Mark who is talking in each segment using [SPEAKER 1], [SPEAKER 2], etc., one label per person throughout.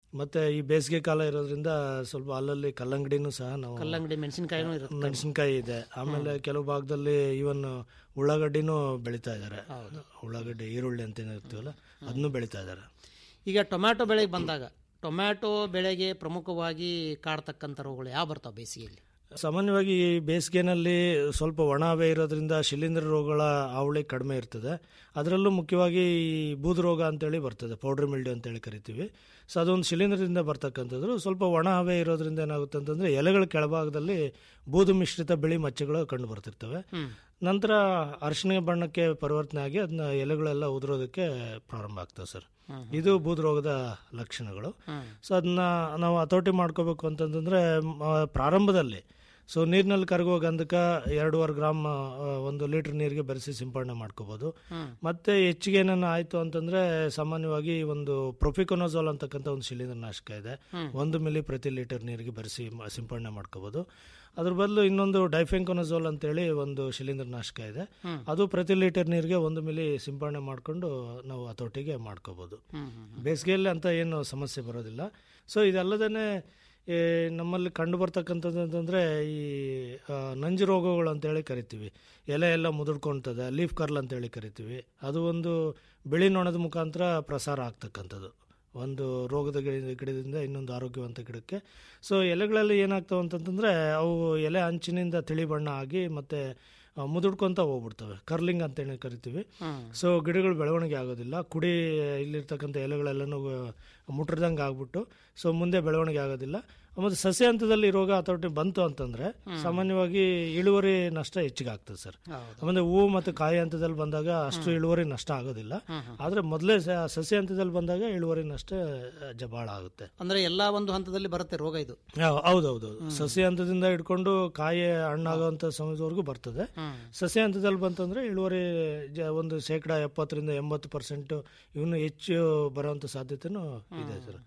[SPEAKER 1] ಮತ್ತೆ ಈ ಬೇಸಿಗೆ ಕಾಲ ಇರೋದ್ರಿಂದ ಸ್ವಲ್ಪ ಅಲ್ಲಲ್ಲಿ ಕಲ್ಲಂಗಡಿನೂ ಸಹ ನಾವು
[SPEAKER 2] ಕಲ್ಲಂಗಡಿ ಮೆಣಸಿನಕಾಯಿನೂ ಇರುತ್ತೆ
[SPEAKER 1] ಮೆಣಸಿನಕಾಯಿ ಇದೆ ಆಮೇಲೆ ಕೆಲವು ಭಾಗದಲ್ಲಿ ಇವನ್ ಉಳ್ಳಾಗಡ್ಡಿನೂ ಬೆಳೀತಾ ಇದ್ದಾರೆ ಉಳ್ಳಾಗಡ್ಡಿ ಈರುಳ್ಳಿ ಅಂತ ಏನ್ ಇರ್ತೀವಲ್ಲ ಅದನ್ನು ಬೆಳೀತಾ ಇದ್ದಾರೆ
[SPEAKER 2] ಈಗ ಟೊಮ್ಯಾಟೊ ಬೆಳೆಗೆ ಬಂದಾಗ ಟೊಮ್ಯಾಟೊ ಬೆಳೆಗೆ ಪ್ರಮುಖವಾಗಿ ಕಾಡ್ತಕ್ಕಂಥ ರೋಗಗಳು ಯಾವ ಬರ್ತಾವೆ ಬೇಸಿಗೆಯಲ್ಲಿ
[SPEAKER 1] ಸಾಮಾನ್ಯವಾಗಿ ಈ ಬೇಸಿಗೆನಲ್ಲಿ ಸ್ವಲ್ಪ ಒಣ ಹವೆ ಇರೋದ್ರಿಂದ ಶಿಲೀಂಧ್ರ ರೋಗಗಳ ಹಾವಳಿ ಕಡಿಮೆ ಇರ್ತದೆ ಅದರಲ್ಲೂ ಮುಖ್ಯವಾಗಿ ಈ ಬೂದು ರೋಗ ಅಂತೇಳಿ ಬರ್ತದೆ ಪೌಡ್ರ್ ಮಿಲ್ಡ್ಯೂ ಅಂತೇಳಿ ಕರಿತೀವಿ ಸೊ ಅದೊಂದು ಶಿಲೀಂಧ್ರದಿಂದ ಬರ್ತಕ್ಕಂಥದ್ದು ಸ್ವಲ್ಪ ಒಣ ಹವೆ ಇರೋದ್ರಿಂದ ಏನಾಗುತ್ತೆ ಅಂತಂದರೆ ಎಲೆಗಳ ಕೆಳಭಾಗದಲ್ಲಿ ಬೂದು ಮಿಶ್ರಿತ ಬಿಳಿ ಮಚ್ಚೆಗಳು ಕಂಡು ಬರ್ತಿರ್ತವೆ ನಂತರ ಅರಿಶಿನ ಬಣ್ಣಕ್ಕೆ ಪರಿವರ್ತನೆ ಆಗಿ ಅದನ್ನ ಎಲೆಗಳೆಲ್ಲ ಉದುರೋದಕ್ಕೆ ಪ್ರಾರಂಭ ಆಗ್ತವೆ ಸರ್ ಇದು ಬೂದು ರೋಗದ ಲಕ್ಷಣಗಳು ಸೊ ಅದನ್ನ ನಾವು ಹತೋಟಿ ಮಾಡ್ಕೋಬೇಕು ಅಂತಂತಂದ್ರೆ ಮ, ಪ್ರಾರಂಭದಲ್ಲಿ ಸೊ ನೀರಿನಲ್ಲಿ ಕರಗುವ ಗಂಧಕ ಎರಡೂವರೆ ಗ್ರಾಮ್ ಆ, ಒಂದು ಲೀಟರ್ ನೀರಿಗೆ ಬೆರೆಸಿ ಸಿಂಪಡಣೆ ಮಾಡ್ಕೋಬಹುದು ಮತ್ತೆ ಹೆಚ್ಚಿಗೆ ಏನಾನ ಆಯ್ತು ಅಂತಂದ್ರೆ ಸಾಮಾನ್ಯವಾಗಿ ಒಂದು ಪ್ರೊಫಿಕೊನೋಜೋಲ್ ಅಂತಕ್ಕಂಥ ಒಂದು ಶಿಲೀಂಧ್ರ ನಾಶಕ ಇದೆ ಒಂದು ಮಿಲಿ ಪ್ರತಿ ಲೀಟರ್ ನೀರಿಗೆ ಬೆರೆಸಿ ಮ- ಸಿಂಪಡಣೆ ಮಾಡ್ಕೋಬಹುದು ಅದ್ರ ಬದಲು ಇನ್ನೊಂದು ಡೈಫೆಂಕೊನೋಜೋಲ್ ಅಂತೇಳಿ ಒಂದು ಶಿಲೀಂಧ್ರ ನಾಶಕ ಇದೆ ಅದು ಪ್ರತಿ ಲೀಟರ್ ನೀರಿಗೆ ಒಂದು ಮಿಲಿ ಸಿಂಪಡಣೆ ಮಾಡಿಕೊಂಡು ನಾವು ಹತೋಟಿಗೆ ಮಾಡ್ಕೋಬಹುದು ಬೇಸಿಗೆಯಲ್ಲಿ ಅಂತ ಏನು ಸಮಸ್ಯೆ ಬರೋದಿಲ್ಲ ಸೊ ಇದಲ್ಲದೇ ನಮ್ಮಲ್ಲಿ ಕಂಡು ಬರ್ತಕ್ಕಂಥದ್ದು ಅಂತಂದರೆ ಈ ಆ, ನಂಜು ರೋಗಗಳು ಅಂತೇಳಿ ಕರಿತೀವಿ ಎಲೆ ಎಲ್ಲ ಮುದುಡ್ಕೊಳ್ತದೆ ಲೀಫ್ ಕರ್ಲ್ ಅಂತೇಳಿ ಕರಿತೀವಿ ಅದು ಒಂದು ಬಿಳಿ ನೊಣದ ಮುಖಾಂತರ ಪ್ರಸಾರ ಆಗ್ತಕ್ಕಂಥದ್ದು ಒಂದು ರೋಗದ ಗಿಡ ಗಿಡದಿಂದ ಇನ್ನೊಂದು ಆರೋಗ್ಯವಂತ ಗಿಡಕ್ಕೆ ಸೊ ಎಲೆಗಳಲ್ಲಿ ಏನಾಗ್ತವೆ ಅಂತಂತಂದರೆ ಅವು ಎಲೆ ಅಂಚಿನಿಂದ ತಿಳಿ ಬಣ್ಣ ಆಗಿ ಮತ್ತು ಮುದುಡ್ಕೊಂತ ಹೋಗ್ಬಿಡ್ತವೆ ಕರ್ಲಿಂಗ್ ಅಂತೇಳಿ ಕರಿತೀವಿ ಸೊ ಗಿಡಗಳು ಬೆಳವಣಿಗೆ ಆಗೋದಿಲ್ಲ ಕುಡಿ ಇಲ್ಲಿರ್ತಕ್ಕಂಥ ಎಲೆಗಳೆಲ್ಲನೂ ಮುಟ್ರದಂಗೆ ಆಗ್ಬಿಟ್ಟು ಸೊ ಮುಂದೆ ಬೆಳವಣಿಗೆ ಆಗೋದಿಲ್ಲ ಮತ್ತು ಸಸ್ಯ ಹಂತದಲ್ಲಿ ಈ ರೋಗ ಹತೋಟಿ ಬಂತು ಅಂತಂದ್ರೆ ಸಾಮಾನ್ಯವಾಗಿ ಇಳುವರಿ ನಷ್ಟ ಹೆಚ್ಚಿಗೆ ಆಗ್ತದೆ ಸರ್ ಆಮೇಲೆ ಹೂವು ಮತ್ತು ಕಾಯಿ ಹಂತದಲ್ಲಿ ಬಂದಾಗ ಅಷ್ಟು ಇಳುವರಿ ನಷ್ಟ ಆಗೋದಿಲ್ಲ ಆದ್ರೆ ಮೊದಲೇ ಸಸ್ಯ ಹಂತದಲ್ಲಿ ಬಂದಾಗ ಇಳುವರಿ ನಷ್ಟ ಜ- ಬಹಳ ಆಗುತ್ತೆ
[SPEAKER 2] ಅಂದ್ರೆ ಎಲ್ಲಾ ಒಂದು ಹಂತದಲ್ಲಿ ಬರುತ್ತೆ ರೋಗ ಇದು
[SPEAKER 1] ಹೌ- ಹೌದೌದು ಸಸ್ಯ ಹಂತದಿಂದ ಹಿಡ್ಕೊಂಡು ಕಾಯಿ ಹಣ್ಣಾಗುವಂತ ಸಮಯದವರೆಗೂ ಬರ್ತದೆ ಸಸ್ಯ ಹಂತದಲ್ಲಿ ಬಂತಂದ್ರೆ ಇಳುವರಿ ಜ- ಒಂದು ಶೇಕಡ ಎಪ್ಪತ್ತರಿಂದ ಎಂಬತ್ತು ಪರ್ಸೆಂಟ್ ಇವನು ಹೆಚ್ಚು ಬರುವಂತ ಸಾಧ್ಯತೆನೂ ಇದೆ ಸರ್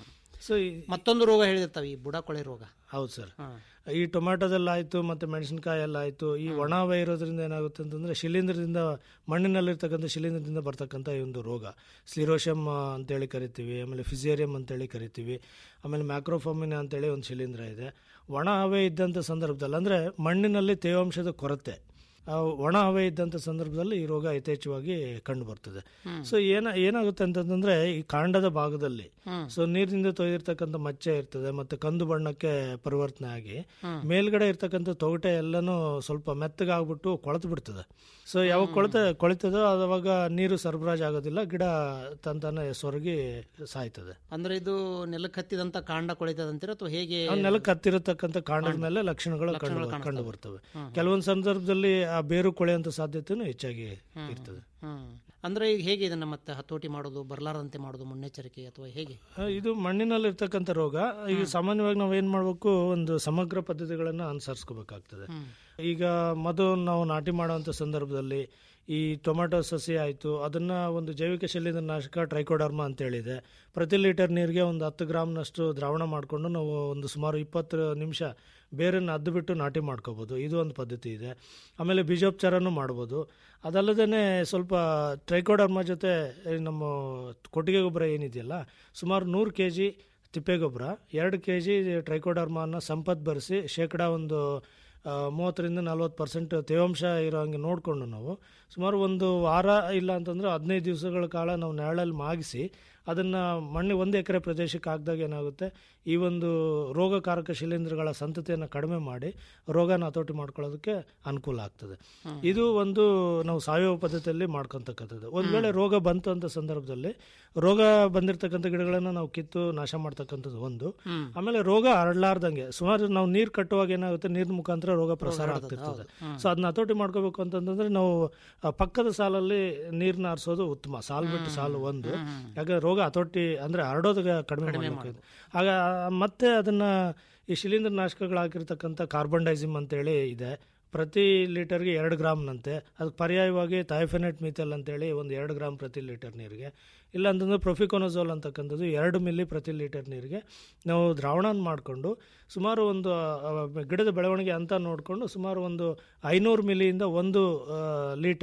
[SPEAKER 1] ಸೊ
[SPEAKER 2] ಮತ್ತೊಂದು ರೋಗ ಹೇಳಿರ್ತಾವೆ ಈ ಬುಡಕೊಳೆ ರೋಗ
[SPEAKER 1] ಹೌದು ಸರ್ ಈ ಟೊಮ್ಯಾಟೋದಲ್ಲಿ ಆಯ್ತು ಮತ್ತೆ ಮೆಣಸಿನಕಾಯಿ ಎಲ್ಲ ಆಯ್ತು ಈ ಒಣ ಹವೆ ಇರೋದ್ರಿಂದ ಏನಾಗುತ್ತೆ ಅಂತಂದ್ರೆ ಶಿಲೀಂಧ್ರದಿಂದ ಮಣ್ಣಿನಲ್ಲಿರ್ತಕ್ಕಂಥ ಶಿಲೀಂಧ್ರದಿಂದ ಬರ್ತಕ್ಕಂಥ ಈ ಒಂದು ರೋಗ ಸ್ಲಿರೋಶಮ್ ಅಂತೇಳಿ ಕರಿತೀವಿ ಆಮೇಲೆ ಫಿಸಿಯರಿಯಂ ಅಂತೇಳಿ ಕರಿತೀವಿ ಆಮೇಲೆ ಮ್ಯಾಕ್ರೋಫಾಮಿನ ಅಂತೇಳಿ ಒಂದು ಶಿಲೀಂಧ್ರ ಇದೆ ಒಣ ಹವೆ ಇದ್ದಂಥ ಸಂದರ್ಭದಲ್ಲಿ ಅಂದ್ರೆ ಮಣ್ಣಿನಲ್ಲಿ ತೇವಾಂಶದ ಕೊರತೆ ಆ ಒಣ ಹವೆ ಇದ್ದಂಥ ಸಂದರ್ಭದಲ್ಲಿ ಈ ರೋಗ ಯಥೇಚ್ಛವಾಗಿ ಕಂಡು ಬರ್ತದೆ ಸೊ ಏನ ಏನಾಗುತ್ತೆ ಅಂತಂದ್ರೆ ಈ ಕಾಂಡದ ಭಾಗದಲ್ಲಿ ಸೊ ನೀರಿನಿಂದ ತೊಯ್ದಿರ್ತಕ್ಕಂಥ ಮಚ್ಚೆ ಇರ್ತದೆ ಮತ್ತೆ ಕಂದು ಬಣ್ಣಕ್ಕೆ ಪರಿವರ್ತನೆ ಆಗಿ ಮೇಲ್ಗಡೆ ಇರ್ತಕ್ಕಂಥ ತೊಗಟೆ ಎಲ್ಲನೂ ಸ್ವಲ್ಪ ಮೆತ್ತಗಾಗ್ಬಿಟ್ಟು ಕೊಳೆತು ಬಿಡ್ತದೆ ಸೊ ಯಾವಾಗ ಕೊಳೆತ ಕೊಳಿತದೋ ಅವಾಗ ನೀರು ಸರಬರಾಜು ಆಗೋದಿಲ್ಲ ಗಿಡ ತಂತಾನೆ ಸೊರಗಿ ಸಾಯ್ತದೆ
[SPEAKER 2] ಅಂದ್ರೆ ಇದು ನೆಲಕ್ಕೆ ಹತ್ತಿದಂತ ಕಾಂಡ ಕೊಳಿತದಂತೀರ ಅಥವಾ ಹೇಗೆ
[SPEAKER 1] ಆ ನೆಲಕ್ಕೆ ಹತ್ತಿರತಕ್ಕಂಥ ಕಾಂಡದ ಮೇಲೆ ಲಕ್ಷಣಗಳು ಕಂಡು ಕಂಡು ಬರ್ತವೆ ಕೆಲವೊಂದು ಸಂದರ್ಭದಲ್ಲಿ ಆ ಬೇರು ಕೊಳೆಯುವಂತ ಸಾಧ್ಯತೆನೂ ಹೆಚ್ಚಾಗಿ ಇರ್ತದೆ
[SPEAKER 2] ಹ್ಮ್ ಅಂದ್ರೆ ಈಗ ಹೇಗೆ ಇದನ್ನ ಮತ್ತೆ ಹತೋಟಿ ಮಾಡೋದು ಬರಲಾರದಂತೆ ಮಾಡೋದು ಮುನ್ನೆಚ್ಚರಿಕೆ ಅಥವಾ ಹೇಗೆ
[SPEAKER 1] ಆ, ಇದು ಮಣ್ಣಿನಲ್ಲಿ ಇರ್ತಕ್ಕಂಥ ರೋಗ ಈಗ ಸಾಮಾನ್ಯವಾಗಿ ನಾವು ಏನ್ ಮಾಡ್ಬೇಕು ಒಂದು ಸಮಗ್ರ ಪದ್ಧತಿಗಳನ್ನ ಅನುಸರಿಸ್ಕೋಬೇಕಾಗ್ತದೆ ಈಗ ಮಧು ನಾವು ನಾಟಿ ಮಾಡುವಂತ ಸಂದರ್ಭದಲ್ಲಿ ಈ ಟೊಮ್ಯಾಟೊ ಸಸಿ ಆಯಿತು ಅದನ್ನ ಒಂದು ಜೈವಿಕ ಶಿಲೀಂಧ್ರ ನಾಶಕ ಟ್ರೈಕೋಡರ್ಮ ಅಂತ ಹೇಳಿದೆ ಪ್ರತಿ ಲೀಟರ್ ನೀರಿಗೆ ಒಂದು ಹತ್ತು ಗ್ರಾಮ್ನಷ್ಟು ದ್ರಾವಣ ಮಾಡಿಕೊಂಡು ನಾವು ಒಂದು ಸುಮಾರು ಇಪ್ಪತ್ತು ನಿಮಿಷ ಬೇರನ್ನು ಅದ್ದು ಬಿಟ್ಟು ನಾಟಿ ಮಾಡ್ಕೋಬೋದು ಇದು ಒಂದು ಪದ್ಧತಿ ಇದೆ ಆಮೇಲೆ ಬೀಜೋಪಚಾರನೂ ಮಾಡ್ಬೋದು ಅದಲ್ಲದೇ ಸ್ವಲ್ಪ ಟ್ರೈಕೋಡರ್ಮ ಜೊತೆ ಈ ನಮ್ಮ ಕೊಟ್ಟಿಗೆ ಗೊಬ್ಬರ ಏನಿದೆಯಲ್ಲ ಸುಮಾರು ನೂರು ಕೆ ಜಿ ತಿಪ್ಪೆಗೊಬ್ಬರ ಎರಡು ಕೆ ಜಿ ಟ್ರೈಕೋಡರ್ಮನ ಸಂಪತ್ ಬರೆಸಿ ಶೇಕಡ ಒಂದು ಆ, ಮೂವತ್ತರಿಂದ ನಲ್ವತ್ತು ಪರ್ಸೆಂಟ್ ತೇವಾಂಶ ಇರೋ ಹಂಗೆ ನೋಡಿಕೊಂಡು ನಾವು ಸುಮಾರು ಒಂದು ವಾರ ಇಲ್ಲ ಅಂತಂದ್ರೆ ಹದಿನೈದು ದಿವಸಗಳ ಕಾಲ ನಾವು ನೆರಳಲ್ಲಿ ಮಾಗಿಸಿ ಅದನ್ನು ಮಣ್ಣು ಒಂದು ಎಕರೆ ಪ್ರದೇಶಕ್ಕೆ ಹಾಕಿದಾಗ ಏನಾಗುತ್ತೆ ಈ ಒಂದು ರೋಗಕಾರಕ ಶಿಲೀಂಧ್ರಗಳ ಸಂತತಿಯನ್ನು ಕಡಿಮೆ ಮಾಡಿ ರೋಗನ ಹತೋಟಿ ಮಾಡ್ಕೊಳ್ಳೋದಕ್ಕೆ ಅನುಕೂಲ ಆಗ್ತದೆ ಇದು ಒಂದು ನಾವು ಸಾವಯವ ಪದ್ಧತಿಯಲ್ಲಿ ಮಾಡ್ಕೊತಕ್ಕಂಥದ್ದು ಒಂದು ವೇಳೆ ರೋಗ ಬಂತು ಅಂತ ಸಂದರ್ಭದಲ್ಲಿ ರೋಗ ಬಂದಿರತಕ್ಕಂಥ ಗಿಡಗಳನ್ನು ನಾವು ಕಿತ್ತು ನಾಶ ಮಾಡ್ತಕ್ಕಂಥದ್ದು ಒಂದು ಆಮೇಲೆ ರೋಗ ಹರಡ್ಲಾರ್ದಂಗೆ ಸುಮಾರು ನಾವು ನೀರು ಕಟ್ಟುವಾಗ ಏನಾಗುತ್ತೆ ನೀರಿನ ಮುಖಾಂತರ ರೋಗ ಪ್ರಸಾರ ಆಗ್ತಿರ್ತದೆ ಸೊ ಅದನ್ನ ಹತೋಟಿ ಮಾಡ್ಕೋಬೇಕು ಅಂತಂದ್ರೆ ನಾವು ಆ, ಪಕ್ಕದ ಸಾಲಲ್ಲಿ ನೀರ್ನ ಹರಿಸೋದು ಉತ್ತಮ ಸಾಲು ಬಿಟ್ಟು ಸಾಲು ಒಂದು ಯಾಕಂದ್ರೆ ರೋಗ ಹತೋಟಿ ಅಂದ್ರೆ ಹರಡೋದು ಕಡಿಮೆ ಮಾಡಬೇಕು ಆಗ ಮತ್ತೆ ಅದನ್ನ ಈ ಶಿಲೀಂಧ್ರ ನಾಶಕಗಳು ಹಾಕಿರ್ತಕ್ಕಂಥ ಕಾರ್ಬನ್ ಡೈಸಿಮ್ ಅಂತೇಳಿ ಇದೆ ಪ್ರತಿ ಲೀಟರ್ಗೆ ಎರಡು ಗ್ರಾಮ್ನಂತೆ ಅದಕ್ಕೆ ಪರ್ಯಾಯವಾಗಿ ಥೈಫೆನೆಟ್ ಮಿಥೆಲ್ ಅಂತೇಳಿ ಒಂದು ಎರಡು ಗ್ರಾಮ್ ಪ್ರತಿ ಲೀಟರ್ ನೀರಿಗೆ ಇಲ್ಲ ಅಂತಂದ್ರೆ ಪ್ರೊಫಿಕೋನೋಜೋಲ್ ಅಂತಕ್ಕಂಥದ್ದು ಎರಡು ಮಿಲಿ ಪ್ರತಿ ಲೀಟರ್ ನೀರಿಗೆ ನಾವು ದ್ರಾವಣ ಮಾಡಿಕೊಂಡು ಸುಮಾರು ಒಂದು ಆ, ಗಿಡದ ಬೆಳವಣಿಗೆ ಅಂತ ನೋಡಿಕೊಂಡು ಸುಮಾರು ಒಂದು ಐನೂರು ಮಿಲಿಯಿಂದ ಒಂದು ಆ, ಲೀಟರ್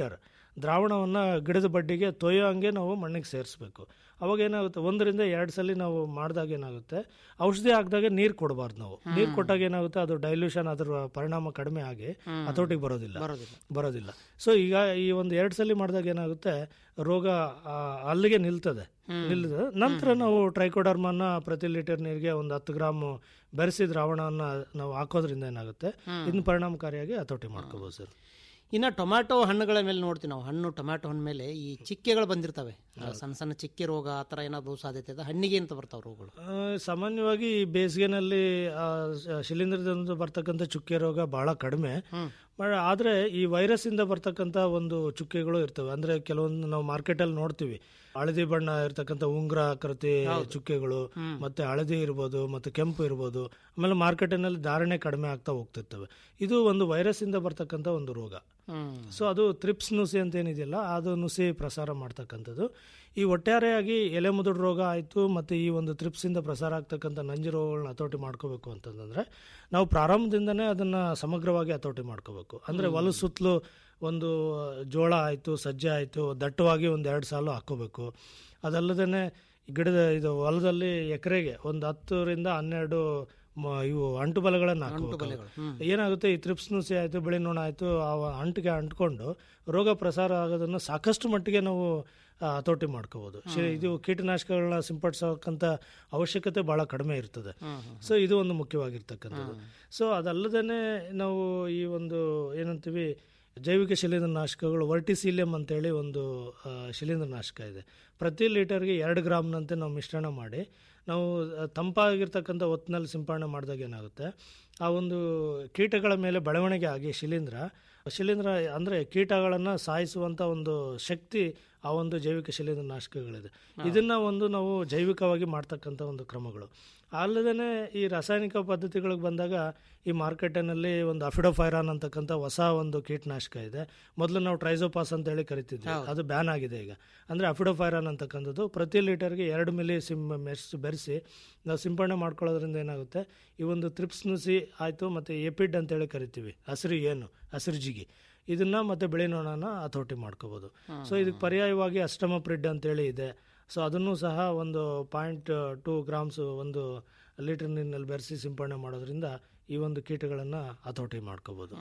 [SPEAKER 1] ದ್ರಾವಣವನ್ನು ಗಿಡದ ಬಡ್ಡಿಗೆ ತೊಯ್ಯೋ ಹಂಗೆ ನಾವು ಮಣ್ಣಿಗೆ ಸೇರಿಸ್ಬೇಕು ಅವಾಗ ಏನಾಗುತ್ತೆ ಒಂದರಿಂದ ಎರಡು ಸಲ ನಾವು ಮಾಡಿದಾಗ ಏನಾಗುತ್ತೆ ಔಷಧಿ ಹಾಕಿದಾಗ ನೀರು ಕೊಡಬಾರ್ದು ನಾವು ನೀರು ಕೊಟ್ಟಾಗ ಏನಾಗುತ್ತೆ ಅದು ಡೈಲ್ಯೂಷನ್ ಅದರ ಪರಿಣಾಮ ಕಡಿಮೆ ಆಗಿ ಹತೋಟಿಗೆ ಬರೋದಿಲ್ಲ
[SPEAKER 2] ಬರೋದಿಲ್ಲ
[SPEAKER 1] ಬರೋದಿಲ್ಲ ಸೊ ಈಗ ಈ ಒಂದು ಎರಡು ಸಲ ಮಾಡಿದಾಗ ಏನಾಗುತ್ತೆ ರೋಗ ಆ, ಅಲ್ಲಿಗೆ ನಿಲ್ತದೆ ನಿಲ್ತದೆ ನಂತರ ನಾವು ಟ್ರೈಕೋಡರ್ಮನ್ನ ಪ್ರತಿ ಲೀಟರ್ ನೀರಿಗೆ ಒಂದು ಹತ್ತು ಗ್ರಾಮ್ ಬೆರೆಸಿ ದ್ರಾವಣವನ್ನು ನಾವು ಹಾಕೋದ್ರಿಂದ ಏನಾಗುತ್ತೆ ಇದನ್ನ ಪರಿಣಾಮಕಾರಿಯಾಗಿ ಹತೋಟಿ ಮಾಡ್ಕೋಬೋದು ಸರ್
[SPEAKER 2] ಇನ್ನು ಟೊಮ್ಯಾಟೊ ಹಣ್ಣುಗಳ ಮೇಲೆ ನೋಡ್ತೀವಿ ನಾವು ಹಣ್ಣು ಟೊಮ್ಯಾಟೊ ಹಣ್ಣು ಮೇಲೆ ಈ ಚಿಕ್ಕೆಗಳು ಬಂದಿರ್ತವೆ ಸಣ್ಣ ಸಣ್ಣ ಚಿಕ್ಕೆ ರೋಗ ಆ ಥರ ಏನಾದರೂ ಸಾಧ್ಯತೆ ಇದೆ ಹಣ್ಣಿಗೆ ಅಂತ ಬರ್ತಾವೆ ರೋಗಗಳು
[SPEAKER 1] ಆ, ಸಾಮಾನ್ಯವಾಗಿ ಈ ಬೇಸಿಗೆನಲ್ಲಿ ಆ, ಶ- ಶಿಲೀಂಧ್ರದಿಂದ ಬರ್ತಕ್ಕಂಥ ಚುಕ್ಕೆ ರೋಗ ಬಹಳ ಕಡಿಮೆ ಮ- ಆದ್ರೆ ಈ ವೈರಸ್ ಇಂದ ಬರ್ತಕ್ಕಂಥ ಒಂದು ಚುಕ್ಕೆಗಳು ಇರ್ತವೆ ಅಂದ್ರೆ ಕೆಲವೊಂದು ನಾವು ಮಾರ್ಕೆಟಲ್ಲಿ ನೋಡ್ತೀವಿ ಹಳದಿ ಬಣ್ಣ ಇರ್ತಕ್ಕಂಥ ಉಂಗುರ ಆಕೃತಿ ಚುಕ್ಕೆಗಳು ಮತ್ತೆ ಹಳದಿ ಇರ್ಬೋದು ಮತ್ತೆ ಕೆಂಪು ಇರ್ಬೋದು ಆಮೇಲೆ ಮಾರ್ಕೆಟಿನಲ್ಲಿ ಧಾರಣೆ ಕಡಿಮೆ ಆಗ್ತಾ ಹೋಗ್ತಿರ್ತವೆ ಇದು ಒಂದು ವೈರಸ್ ಇಂದ ಬರ್ತಕ್ಕಂಥ ಒಂದು ರೋಗ
[SPEAKER 2] ಹ್ಮ್
[SPEAKER 1] ಸೊ ಅದು ತ್ರಿಪ್ಸ್ ನುಸಿ ಅಂತ ಏನಿದೆಯಲ್ಲ ಅದು ನುಸಿ ಪ್ರಸಾರ ಮಾಡ್ತಕ್ಕಂಥದ್ದು ಈ ಒಟ್ಟಾರೆಯಾಗಿ ಎಲೆ ಮುದುಡು ರೋಗ ಆಯಿತು ಮತ್ತು ಈ ಒಂದು ತ್ರಿಪ್ಸಿಂದ ಪ್ರಸಾರ ಆಗ್ತಕ್ಕಂಥ ನಂಜು ರೋಗಗಳನ್ನ ಹತೋಟಿ ಮಾಡ್ಕೋಬೇಕು ಅಂತಂದ್ರೆ ನಾವು ಪ್ರಾರಂಭದಿಂದನೇ ಅದನ್ನು ಸಮಗ್ರವಾಗಿ ಹತೋಟಿ ಮಾಡ್ಕೋಬೇಕು ಅಂದರೆ ಹೊಲ ಸುತ್ತಲೂ ಒಂದು ಜೋಳ ಆಯಿತು ಸಜ್ಜೆ ಆಯಿತು ದಟ್ಟವಾಗಿ ಒಂದು ಎರಡು ಸಾಲು ಹಾಕ್ಕೋಬೇಕು ಅದಲ್ಲದೇ ಗಿಡದ ಇದು ಹೊಲದಲ್ಲಿ ಎಕರೆಗೆ ಒಂದು ಹತ್ತರಿಂದ ಹನ್ನೆರಡು ಮ- ಇವು ಅಂಟು ಬಲಗಳನ್ನು ಹಾಕಬೇಕು ಏನಾಗುತ್ತೆ ಈ ತ್ರಿಪ್ಸ್ ನುಸಿ ಆಯಿತು ಬಿಳಿ ನೊಣ ಆಯಿತು ಆ ಅಂಟಿಗೆ ಅಂಟ್ಕೊಂಡು ರೋಗ ಪ್ರಸಾರ ಆಗೋದನ್ನು ಸಾಕಷ್ಟು ಮಟ್ಟಿಗೆ ನಾವು ಆ, ಹತೋಟಿ ಮಾಡ್ಕೋಬೋದು ಶಿ- ಇದು ಕೀಟನಾಶಕಗಳನ್ನ ಸಿಂಪಡಿಸೋಕ್ಕಂಥ ಅವಶ್ಯಕತೆ ಭಾಳ ಕಡಿಮೆ ಇರ್ತದೆ ಸೊ ಇದು ಒಂದು ಮುಖ್ಯವಾಗಿರ್ತಕ್ಕಂಥದ್ದು ಸೊ ಅದಲ್ಲದೇ ನಾವು ಈ ಒಂದು ಏನಂತೀವಿ ಜೈವಿಕ ಶಿಲೀಂಧ್ರನಾಶಕಗಳು ವರ್ಟಿಸೀಲಿಯಂ ಅಂತೇಳಿ ಒಂದು ಆ, ಶಿಲೀಂಧ್ರನಾಶಕ ಇದೆ ಪ್ರತಿ ಲೀಟರ್ಗೆ ಎರಡು ಗ್ರಾಮ್ನಂತೆ ನಾವು ಮಿಶ್ರಣ ಮಾಡಿ ನಾವು ಆ, ತಂಪಾಗಿರ್ತಕ್ಕಂಥ ಹೊತ್ತಿನಲ್ಲಿ ಸಿಂಪಡಣೆ ಮಾಡಿದಾಗ ಏನಾಗುತ್ತೆ ಆ ಒಂದು ಕೀಟಗಳ ಮೇಲೆ ಬೆಳವಣಿಗೆ ಆಗಿ ಶಿಲೀಂಧ್ರ ಶಿಲೀಂಧ್ರ ಅಂದರೆ ಕೀಟಗಳನ್ನು ಸಾಯಿಸುವಂಥ ಒಂದು ಶಕ್ತಿ ಆ ಒಂದು ಜೈವಿಕ ಶಿಲೀಂಧ್ರನಾಶಕಗಳಿದೆ ಇದನ್ನ ಒಂದು ನಾವು ಜೈವಿಕವಾಗಿ ಮಾಡ್ತಕ್ಕಂಥ ಒಂದು ಕ್ರಮಗಳು ಅಲ್ಲದೇ ಈ ರಾಸಾಯನಿಕ ಪದ್ಧತಿಗಳಿಗೆ ಬಂದಾಗ ಈ ಮಾರ್ಕೆಟಿನಲ್ಲಿ ಒಂದು ಅಫಿಡೋಫೈರಾನ್ ಅಂತಕ್ಕಂಥ ಹೊಸ ಒಂದು ಕೀಟನಾಶಕ ಇದೆ ಮೊದಲು ನಾವು ಟ್ರೈಸೋಪಾಸ್ ಅಂತ ಹೇಳಿ ಕರಿತಿದ್ವಿ ಅದು ಬ್ಯಾನ್ ಆಗಿದೆ ಈಗ ಅಂದರೆ ಅಫಿಡೋಫೈರಾನ್ ಅಂತಕ್ಕಂಥದ್ದು ಪ್ರತಿ ಲೀಟರ್ಗೆ ಎರಡು ಮಿಲಿ ಸಿಮ್ ಮೆಸ್ ಬೆರೆಸಿ ನಾವು ಸಿಂಪಡಣೆ ಮಾಡ್ಕೊಳ್ಳೋದ್ರಿಂದ ಏನಾಗುತ್ತೆ ಈ ಒಂದು ತ್ರಿಪ್ಸ್ ನುಸಿ ಆಯಿತು ಮತ್ತು ಎಪಿಡ್ ಅಂತೇಳಿ ಕರಿತೀವಿ ಹಸಿರು ಏನು ಹಸಿರು ಜಿಗಿ ಇದನ್ನ ಮತ್ತೆ ಬಿಳಿ ನೊಣನ ಹತೋಟಿ ಮಾಡ್ಕೋಬೋದು ಸೊ ಇದಕ್ಕೆ ಪರ್ಯಾಯವಾಗಿ ಅಷ್ಟಮಪ್ರಿಡ್ ಅಂತೇಳಿ ಇದೆ ಸೊ ಅದನ್ನು ಸಹ ಒಂದು ಪಾಯಿಂಟ್ ಟೂ ಗ್ರಾಮ್ಸ್ ಒಂದು ಲೀಟರ್ ನೀರಿನಲ್ಲಿ ಬೆರೆಸಿ ಸಿಂಪಡಣೆ ಮಾಡೋದ್ರಿಂದ ಈ ಒಂದು ಕೀಟಗಳನ್ನು ಹತೋಟಿ ಮಾಡ್ಕೋಬೋದು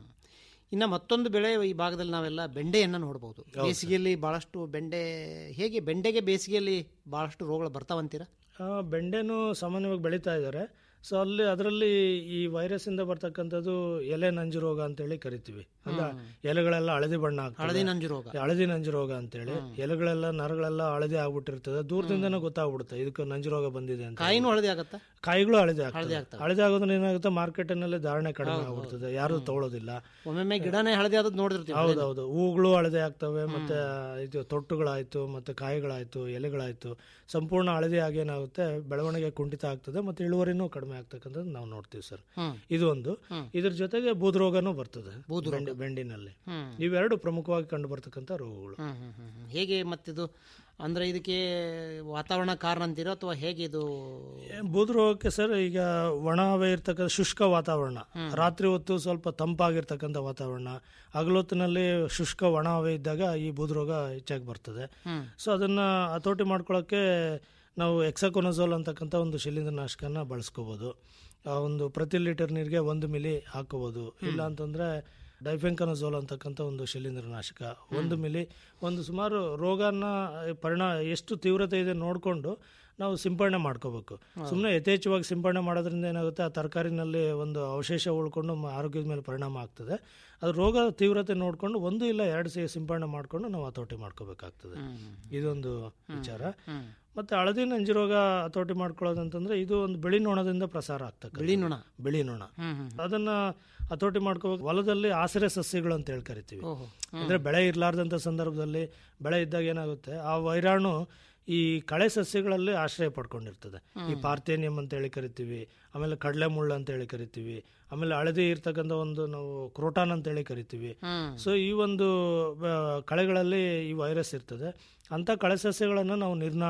[SPEAKER 2] ಇನ್ನು ಮತ್ತೊಂದು ಬೆಳೆ ಈ ಭಾಗದಲ್ಲಿ ನಾವೆಲ್ಲ ಬೆಂಡೆಯನ್ನು ನೋಡ್ಬೋದು ಬೇಸಿಗೆಯಲ್ಲಿ ಭಾಳಷ್ಟು ಬೆಂಡೆ ಹೇಗೆ ಬೆಂಡೆಗೆ ಬೇಸಿಗೆಯಲ್ಲಿ ಭಾಳಷ್ಟು ರೋಗಗಳು ಬರ್ತಾವಂತೀರಾ
[SPEAKER 1] ಆ, ಬೆಂಡೆನೂ ಸಾಮಾನ್ಯವಾಗಿ ಬೆಳೀತಾ ಇದ್ದಾರೆ ಸೊ ಅಲ್ಲಿ ಅದರಲ್ಲಿ ಈ ವೈರಸ್ ಇಂದ ಬರ್ತಕ್ಕಂಥದ್ದು ಎಲೆ ನಂಜು ರೋಗ ಅಂತೇಳಿ ಕರಿತೀವಿ ಅಂದ್ರೆ ಎಲೆಗಳೆಲ್ಲ ಹಳದಿ ಬಣ್ಣ ಆಗ್ತದೆ
[SPEAKER 2] ಹಳದಿ ನಂಜು ರೋಗ
[SPEAKER 1] ಹಳದಿ ನಂಜು ರೋಗ ಅಂತೇಳಿ ಎಲೆಗಳೆಲ್ಲ ನರಗಳೆಲ್ಲ ಹಳದಿ ಆಗ್ಬಿಟ್ಟಿರ್ತದೆ ದೂರದಿಂದನೇ ಗೊತ್ತಾಗ್ಬಿಡುತ್ತೆ ಇದಕ್ಕೆ ನಂಜು ರೋಗ ಬಂದಿದೆ ಅಂತ
[SPEAKER 2] ಕಾಯಿನೂ ಹಳದಿ ಆಗತ್ತಾ
[SPEAKER 1] ಕಾಯಿಗಳು ಹಳದಿ ಆಗ್ತದೆ ಹಳದಿ ಆಗೋದ್ರಿಂದ ಏನಾಗುತ್ತೆ ಮಾರ್ಕೆಟಿನಲ್ಲಿ ಧಾರಣೆ ಕಡಿಮೆ ಆಗ್ಬಿಡ್ತದೆ ಯಾರು ತಗೊಳ್ಳೋದಿಲ್ಲ
[SPEAKER 2] ಒಮ್ಮೊಮ್ಮೆ ಗಿಡನೇ ಹಳದಿ ಆದದ್ದು ನೋಡಿರ್ತೀವಿ
[SPEAKER 1] ಹೌದೌದು ಹೂಗಳು ಹಳದಿ ಆಗ್ತವೆ ಮತ್ತೆ ಇದು ತೊಟ್ಟುಗಳಾಯ್ತು ಮತ್ತೆ ಕಾಯಿಗಳಾಯ್ತು ಎಲೆಗಳಾಯ್ತು ಸಂಪೂರ್ಣ ಹಳದಿ ಆಗಿ ಏನಾಗುತ್ತೆ ಬೆಳವಣಿಗೆ ಕುಂಠಿತ ಆಗ್ತದೆ ಮತ್ತೆ ಇಳುವರಿನೂ ಕಡಿಮೆ ಆಗ್ತಕ್ಕಂಥದ್ದು ನಾವು ನೋಡ್ತೀವಿ ಸರ್
[SPEAKER 2] ಹ್ಮ್.
[SPEAKER 1] ಇದು ಒಂದು ಇದ್ರ ಜೊತೆಗೆ ಬೂದ್ ರೋಗನೂ ಬರ್ತದೆ ಬೆಂಡಿ- ಬೆಂಡಿನಲ್ಲಿ
[SPEAKER 2] ಹ್ಮ್.
[SPEAKER 1] ಇವೆರಡು ಪ್ರಮುಖವಾಗಿ ಕಂಡು ಬರ್ತಕ್ಕಂಥ ರೋಗಗಳು
[SPEAKER 2] ಹ್ಮ್ ಹ್ಮ್ ಹ್ಮ್ ಹ್ಮ್. ಹೇಗೆ ಮತ್ತಿದು ಅಂದ್ರೆ ಇದಕ್ಕೆ ವಾತಾವರಣ ಕಾರಣ ಅಂತೀರೋ ಅಥವಾ ಹೇಗೆ ಇದು
[SPEAKER 1] ಏ, ಬೂದ್ ರೋಗಕ್ಕೆ ಸರ್ ಈಗ ಒಣ ಹವೆ ಇರ್ತಕ್ಕಂಥ ಶುಷ್ಕ ವಾತಾವರಣ ರಾತ್ರಿ ಹೊತ್ತು ಸ್ವಲ್ಪ ತಂಪಾಗಿರ್ತಕ್ಕಂಥ ವಾತಾವರಣ ಹಗಲೊತ್ತಿನಲ್ಲಿ ಶುಷ್ಕ ಒಣ ಹವೆ ಇದ್ದಾಗ ಈ ಬೂದ್ ರೋಗ ಹೆಚ್ಚಾಗಿ ಬರ್ತದೆ
[SPEAKER 2] ಹ್ಮ್.
[SPEAKER 1] ಸೊ ಅದನ್ನ ಹತೋಟಿ ಮಾಡ್ಕೊಳ್ಳೋಕ್ಕೆ ನಾವು ಎಕ್ಸಾಕೊನಜೋಲ್ ಅಂತಕ್ಕಂಥ ಒಂದು ಶಿಲೀಂಧ್ರನಾಶಕನ ಬಳಸ್ಕೋಬೋದು ಆ ಒಂದು ಪ್ರತಿ ಲೀಟರ್ ನೀರಿಗೆ ಒಂದು ಮಿಲಿ ಹಾಕೋಬೋದು ಇಲ್ಲ ಅಂತಂದ್ರೆ ಡೈಫೆಂಕನಜೋಲ್ ಅಂತಕ್ಕಂಥ ಒಂದು ಶಿಲೀಂಧ್ರನಾಶಕ ಒಂದು ಮಿಲಿ ಒಂದು ಸುಮಾರು ರೋಗನ ಪರಿಣಾಮ ಎಷ್ಟು ತೀವ್ರತೆ ಇದೆ ನೋಡಿಕೊಂಡು ನಾವು ಸಿಂಪಡಣೆ ಮಾಡ್ಕೋಬೇಕು ಸುಮ್ಮನೆ ಯಥೇಚ್ಛವಾಗಿ ಸಿಂಪಡಣೆ ಮಾಡೋದ್ರಿಂದ ಏನಾಗುತ್ತೆ ಆ ತರಕಾರಿನಲ್ಲಿ ಒಂದು ಅವಶೇಷ ಉಳ್ಕೊಂಡು ಮ- ಆರೋಗ್ಯದ ಮೇಲೆ ಪರಿಣಾಮ ಆಗ್ತದೆ ಅದು ರೋಗ ತೀವ್ರತೆ ನೋಡಿಕೊಂಡು ಒಂದು ಇಲ್ಲ ಎರಡು ಸಿ ಸಿಂಪಡಣೆ ಮಾಡಿಕೊಂಡು ನಾವು ಹತೋಟಿ ಮಾಡ್ಕೋಬೇಕಾಗ್ತದೆ ಇದೊಂದು ವಿಚಾರ
[SPEAKER 2] ಹ್ಮ್.
[SPEAKER 1] ಮತ್ತೆ ಹಳದಿ ನಂಜು ರೋಗ ಹತೋಟಿ ಮಾಡ್ಕೊಳ್ಳೋದಂತಂದ್ರೆ ಇದು ಒಂದು ಬಿಳಿ ನೊಣದಿಂದ ಪ್ರಸಾರ ಆಗ್ತದೆ
[SPEAKER 2] ಬಿಳಿ ನೊಣ
[SPEAKER 1] ಬಿಳಿ ನೊಣ
[SPEAKER 2] ಹ್ಮ್ ಹ್ಮ್
[SPEAKER 1] ಅದನ್ನ ಹತೋಟಿ ಮಾಡ್ಕೋಬೇಕು ಹೊಲದಲ್ಲಿ ಆಸರೆ ಸಸ್ಯಗಳು ಅಂತ ಹೇಳಿ ಕರಿತೀವಿ
[SPEAKER 2] ಓಹೋ
[SPEAKER 1] ಅಂದ್ರೆ ಬೆಳೆ ಇರ್ಲಾರ್ದಂಥ ಸಂದರ್ಭದಲ್ಲಿ ಬೆಳೆ ಇದ್ದಾಗ ಏನಾಗುತ್ತೆ ಆ ವೈರಾಣು ಈ ಕಳೆ ಸಸ್ಯಗಳಲ್ಲಿ ಆಶ್ರಯ ಪಡ್ಕೊಂಡಿರ್ತದೆ ಈ ಪಾರ್ಥೇನಿಯಂ ಅಂತ ಹೇಳಿ ಕರಿತೀವಿ ಆಮೇಲೆ ಕಡಲೆ ಮುಳ್ಳು ಅಂತ ಹೇಳಿ ಕರಿತೀವಿ ಆಮೇಲೆ ಹಳದಿ ಇರ್ತಕ್ಕಂಥ ಒಂದು ನಾವು ಕ್ರೋಟಾನ್ ಅಂತ ಹೇಳಿ ಕರಿತೀವಿ
[SPEAKER 2] ಹ್ಮ್
[SPEAKER 1] ಸೊ ಈ ಒಂದು ಆ, ಕಳೆಗಳಲ್ಲಿ ಈ ವೈರಸ್ ಇರ್ತದೆ ಅಂಥ ಕಳೆ ಸಸ್ಯಗಳನ್ನು ನಾವು ನಿರ್ನಾ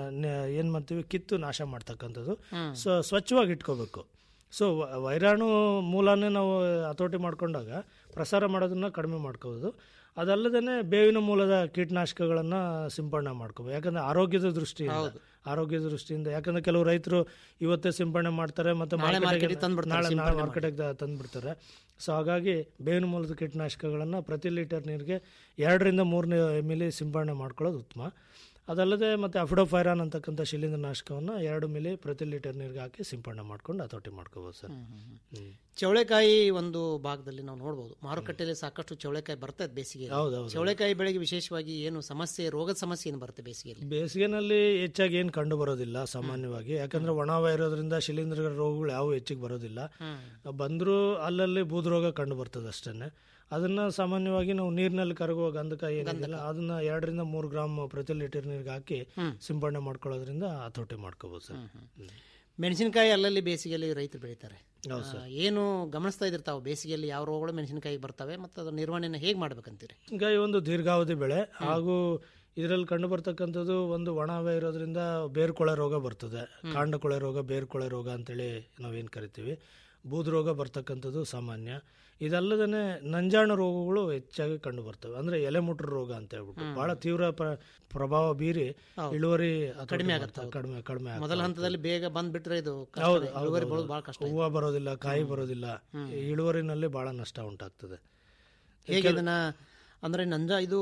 [SPEAKER 1] ಏನು ಮಾಡ್ತೀವಿ ಕಿತ್ತು ನಾಶ ಮಾಡ್ತಕ್ಕಂಥದ್ದು ಸೊ ಸ್ವಚ್ಛವಾಗಿ ಇಟ್ಕೋಬೇಕು ಸೊ ವೈರಾಣು ಮೂಲನೇ ನಾವು ಹತೋಟಿ ಮಾಡ್ಕೊಂಡಾಗ ಪ್ರಸಾರ ಮಾಡೋದನ್ನ ಕಡಿಮೆ ಮಾಡ್ಕೋಬೋದು ಅದಲ್ಲದೇ ಬೇವಿನ ಮೂಲದ ಕೀಟನಾಶಕಗಳನ್ನು ಸಿಂಪಡಣೆ ಮಾಡ್ಕೋಬೇಕು ಯಾಕಂದ್ರೆ ಆರೋಗ್ಯದ ದೃಷ್ಟಿಯಿಂದ ಆರೋಗ್ಯದ ದೃಷ್ಟಿಯಿಂದ ಯಾಕಂದ್ರೆ ಕೆಲವು ರೈತರು ಇವತ್ತೇ ಸಿಂಪಡಣೆ ಮಾಡ್ತಾರೆ ಮತ್ತೆ
[SPEAKER 2] ನಾಳೆ
[SPEAKER 1] market ಗೆ-
[SPEAKER 2] market ಗೆ ತಂದ್ಬಿಡ್ತಾರೆ,
[SPEAKER 1] ನಾಳೆ ನಾಳೆ
[SPEAKER 2] ಸಿಂಪಡಣೆ
[SPEAKER 1] ಮಾರ್ಕೆಟಿಗೆ ತಂದುಬಿಡ್ತಾರೆ ಸೊ ಹಾಗಾಗಿ ಬೇವಿನ ಮೂಲದ ಕೀಟನಾಶಕಗಳನ್ನು ಪ್ರತಿ ಲೀಟರ್ ನೀರಿಗೆ ಎರಡರಿಂದ ಮೂರನೇ ಎಮ್ ಎಲ್ ಸಿಂಪಡಣೆ ಮಾಡ್ಕೊಳ್ಳೋದು ಉತ್ತಮ ಅದಲ್ಲದೆ ಮತ್ತು ಅಫಿಡೋಫೈರಾನ್ ಅಂತಕ್ಕಂಥ ಶಿಲೀಂಧ್ರನಾಶಕವನ್ನು ಎರಡು ಮಿಲಿ ಪ್ರತಿ ಲೀಟರ್ ನೀರಿಗೆ ಹಾಕಿ ಸಿಂಪಡಣೆ ಮಾಡ್ಕೊಂಡು ಹತೋಟಿ ಮಾಡ್ಕೋಬೋದು ಸರ್ ಹ್ಮ್.
[SPEAKER 2] ಚೌಳೆಕಾಯಿ ಒಂದು ಭಾಗದಲ್ಲಿ ನಾವು ನೋಡ್ಬೋದು ಮಾರುಕಟ್ಟೆಯಲ್ಲಿ ಸಾಕಷ್ಟು ಚೌಳೆಕಾಯಿ ಬರ್ತದೆ ಬೇಸಿಗೆ
[SPEAKER 1] ಹೌದೌದು
[SPEAKER 2] ಚೌಳೆಕಾಯಿ ಬೆಳೆಗೆ ವಿಶೇಷವಾಗಿ ಏನು ಸಮಸ್ಯೆ ರೋಗದ ಸಮಸ್ಯೆ ಏನು ಬರುತ್ತೆ ಬೇಸಿಗೆಯಲ್ಲಿ
[SPEAKER 1] ಬೇಸಿಗೆನಲ್ಲಿ ಹೆಚ್ಚಾಗಿ ಏನು ಕಂಡು ಬರೋದಿಲ್ಲ ಸಾಮಾನ್ಯವಾಗಿ ಯಾಕಂದ್ರೆ ಒಣವ ಇರೋದ್ರಿಂದ ಶಿಲೀಂಧ್ರ ರೋಗಗಳು ಯಾವ ಹೆಚ್ಚಿಗೆ ಬರೋದಿಲ್ಲ ಬಂದರೂ ಅಲ್ಲಲ್ಲಿ ಬೂದು ರೋಗ ಕಂಡು ಬರ್ತದೆ ಅಷ್ಟೇ ಅದನ್ನ ಸಾಮಾನ್ಯವಾಗಿ ನಾವು ನೀರಿನಲ್ಲಿ ಕರಗುವ ಗಂಧಕ ಏನಿಲ್ಲ ಅದನ್ನ ಎರಡರಿಂದ ಮೂರು ಗ್ರಾಮ್ ಪ್ರತಿ ಲೀಟರ್ ನೀರಿಗೆ ಹಾಕಿ ಸಿಂಪಡಣೆ ಮಾಡ್ಕೊಳ್ಳೋದ್ರಿಂದ ಹತೋಟಿ ಮಾಡ್ಕೋಬೋದು ಸರ್ ಹ್ಮ್.
[SPEAKER 2] ಮೆಣಸಿನಕಾಯಿ ಅಲ್ಲಲ್ಲಿ ಬೇಸಿಗೆಯಲ್ಲಿ ರೈತರು ಬೆಳೀತಾರೆ
[SPEAKER 1] ಹೌದು
[SPEAKER 2] ಆ, ಏನು ಗಮನಿಸ್ತಾ ಇದ್ದೀರಿ ತಾವು ಬೇಸಿಗೆಯಲ್ಲಿ ಯಾವ ರೋಗಗಳು ಮೆಣಸಿನಕಾಯಿ ಬರ್ತವೆ ಮತ್ತು ಅದರ ನಿರ್ವಹಣೆಯನ್ನು ಹೇಗೆ ಮಾಡ್ಬೇಕಂತೀರಿ
[SPEAKER 1] ಮೆಣಸಿನಕಾಯಿ ಒಂದು ದೀರ್ಘಾವಧಿ ಬೆಳೆ ಹಾಗೂ ಇದರಲ್ಲಿ ಕಂಡು ಬರ್ತಕ್ಕಂಥದ್ದು ಒಂದು ಒಣವೆ ಇರೋದ್ರಿಂದ ಬೇರ್ಕೊಳೆ ರೋಗ ಬರ್ತದೆ ಕಾಂಡಕೊಳೆ ರೋಗ ಬೇರ್ಕೊಳೆ ರೋಗ ಅಂತೇಳಿ ನಾವೇನು ಕರಿತೀವಿ ಬೂದು ರೋಗ ಬರ್ತಕ್ಕಂಥದ್ದು ಸಾಮಾನ್ಯ ಇದಲ್ಲದೇ ನಂಜಾಣ ರೋಗಗಳು ಹೆಚ್ಚಾಗಿ ಕಂಡು ಬರ್ತವೆ ಅಂದ್ರೆ ಎಲೆಮುಟ್ರು ರೋಗ ಅಂತ ಹೇಳ್ಬಿಟ್ಟು ಬಹಳ ತೀವ್ರ ಪ್ರ- ಪ್ರಭಾವ ಬೀರಿ ಇಳುವರಿ ಕಡಿಮೆ ಆಗುತ್ತೆ ಕಡಿಮೆ ಕಡಿಮೆ ಆಗುತ್ತೆ.
[SPEAKER 2] ಮೊದಲ ಹಂತದಲ್ಲಿ ಬೇಗ ಬಂದ್ಬಿಟ್ರೆ ಇದು ಕಷ್ಟನೇ.
[SPEAKER 1] ಹೌದು, ಹೌದು,
[SPEAKER 2] ಇಳುವರಿ
[SPEAKER 1] ಹೌದು.
[SPEAKER 2] ಬರೋದು ಭಾಳ ಕಷ್ಟ
[SPEAKER 1] ಹೂವು ಬರೋದಿಲ್ಲ ಕಾಯಿ ಬರೋದಿಲ್ಲ ಇಳುವರಿನಲ್ಲಿ ಬಹಳ ನಷ್ಟ ಉಂಟಾಗ್ತದೆ
[SPEAKER 2] ಹೇಗೆ ಇದನ್ನ ಅಂದ್ರೆ ನಂಜ ಇದು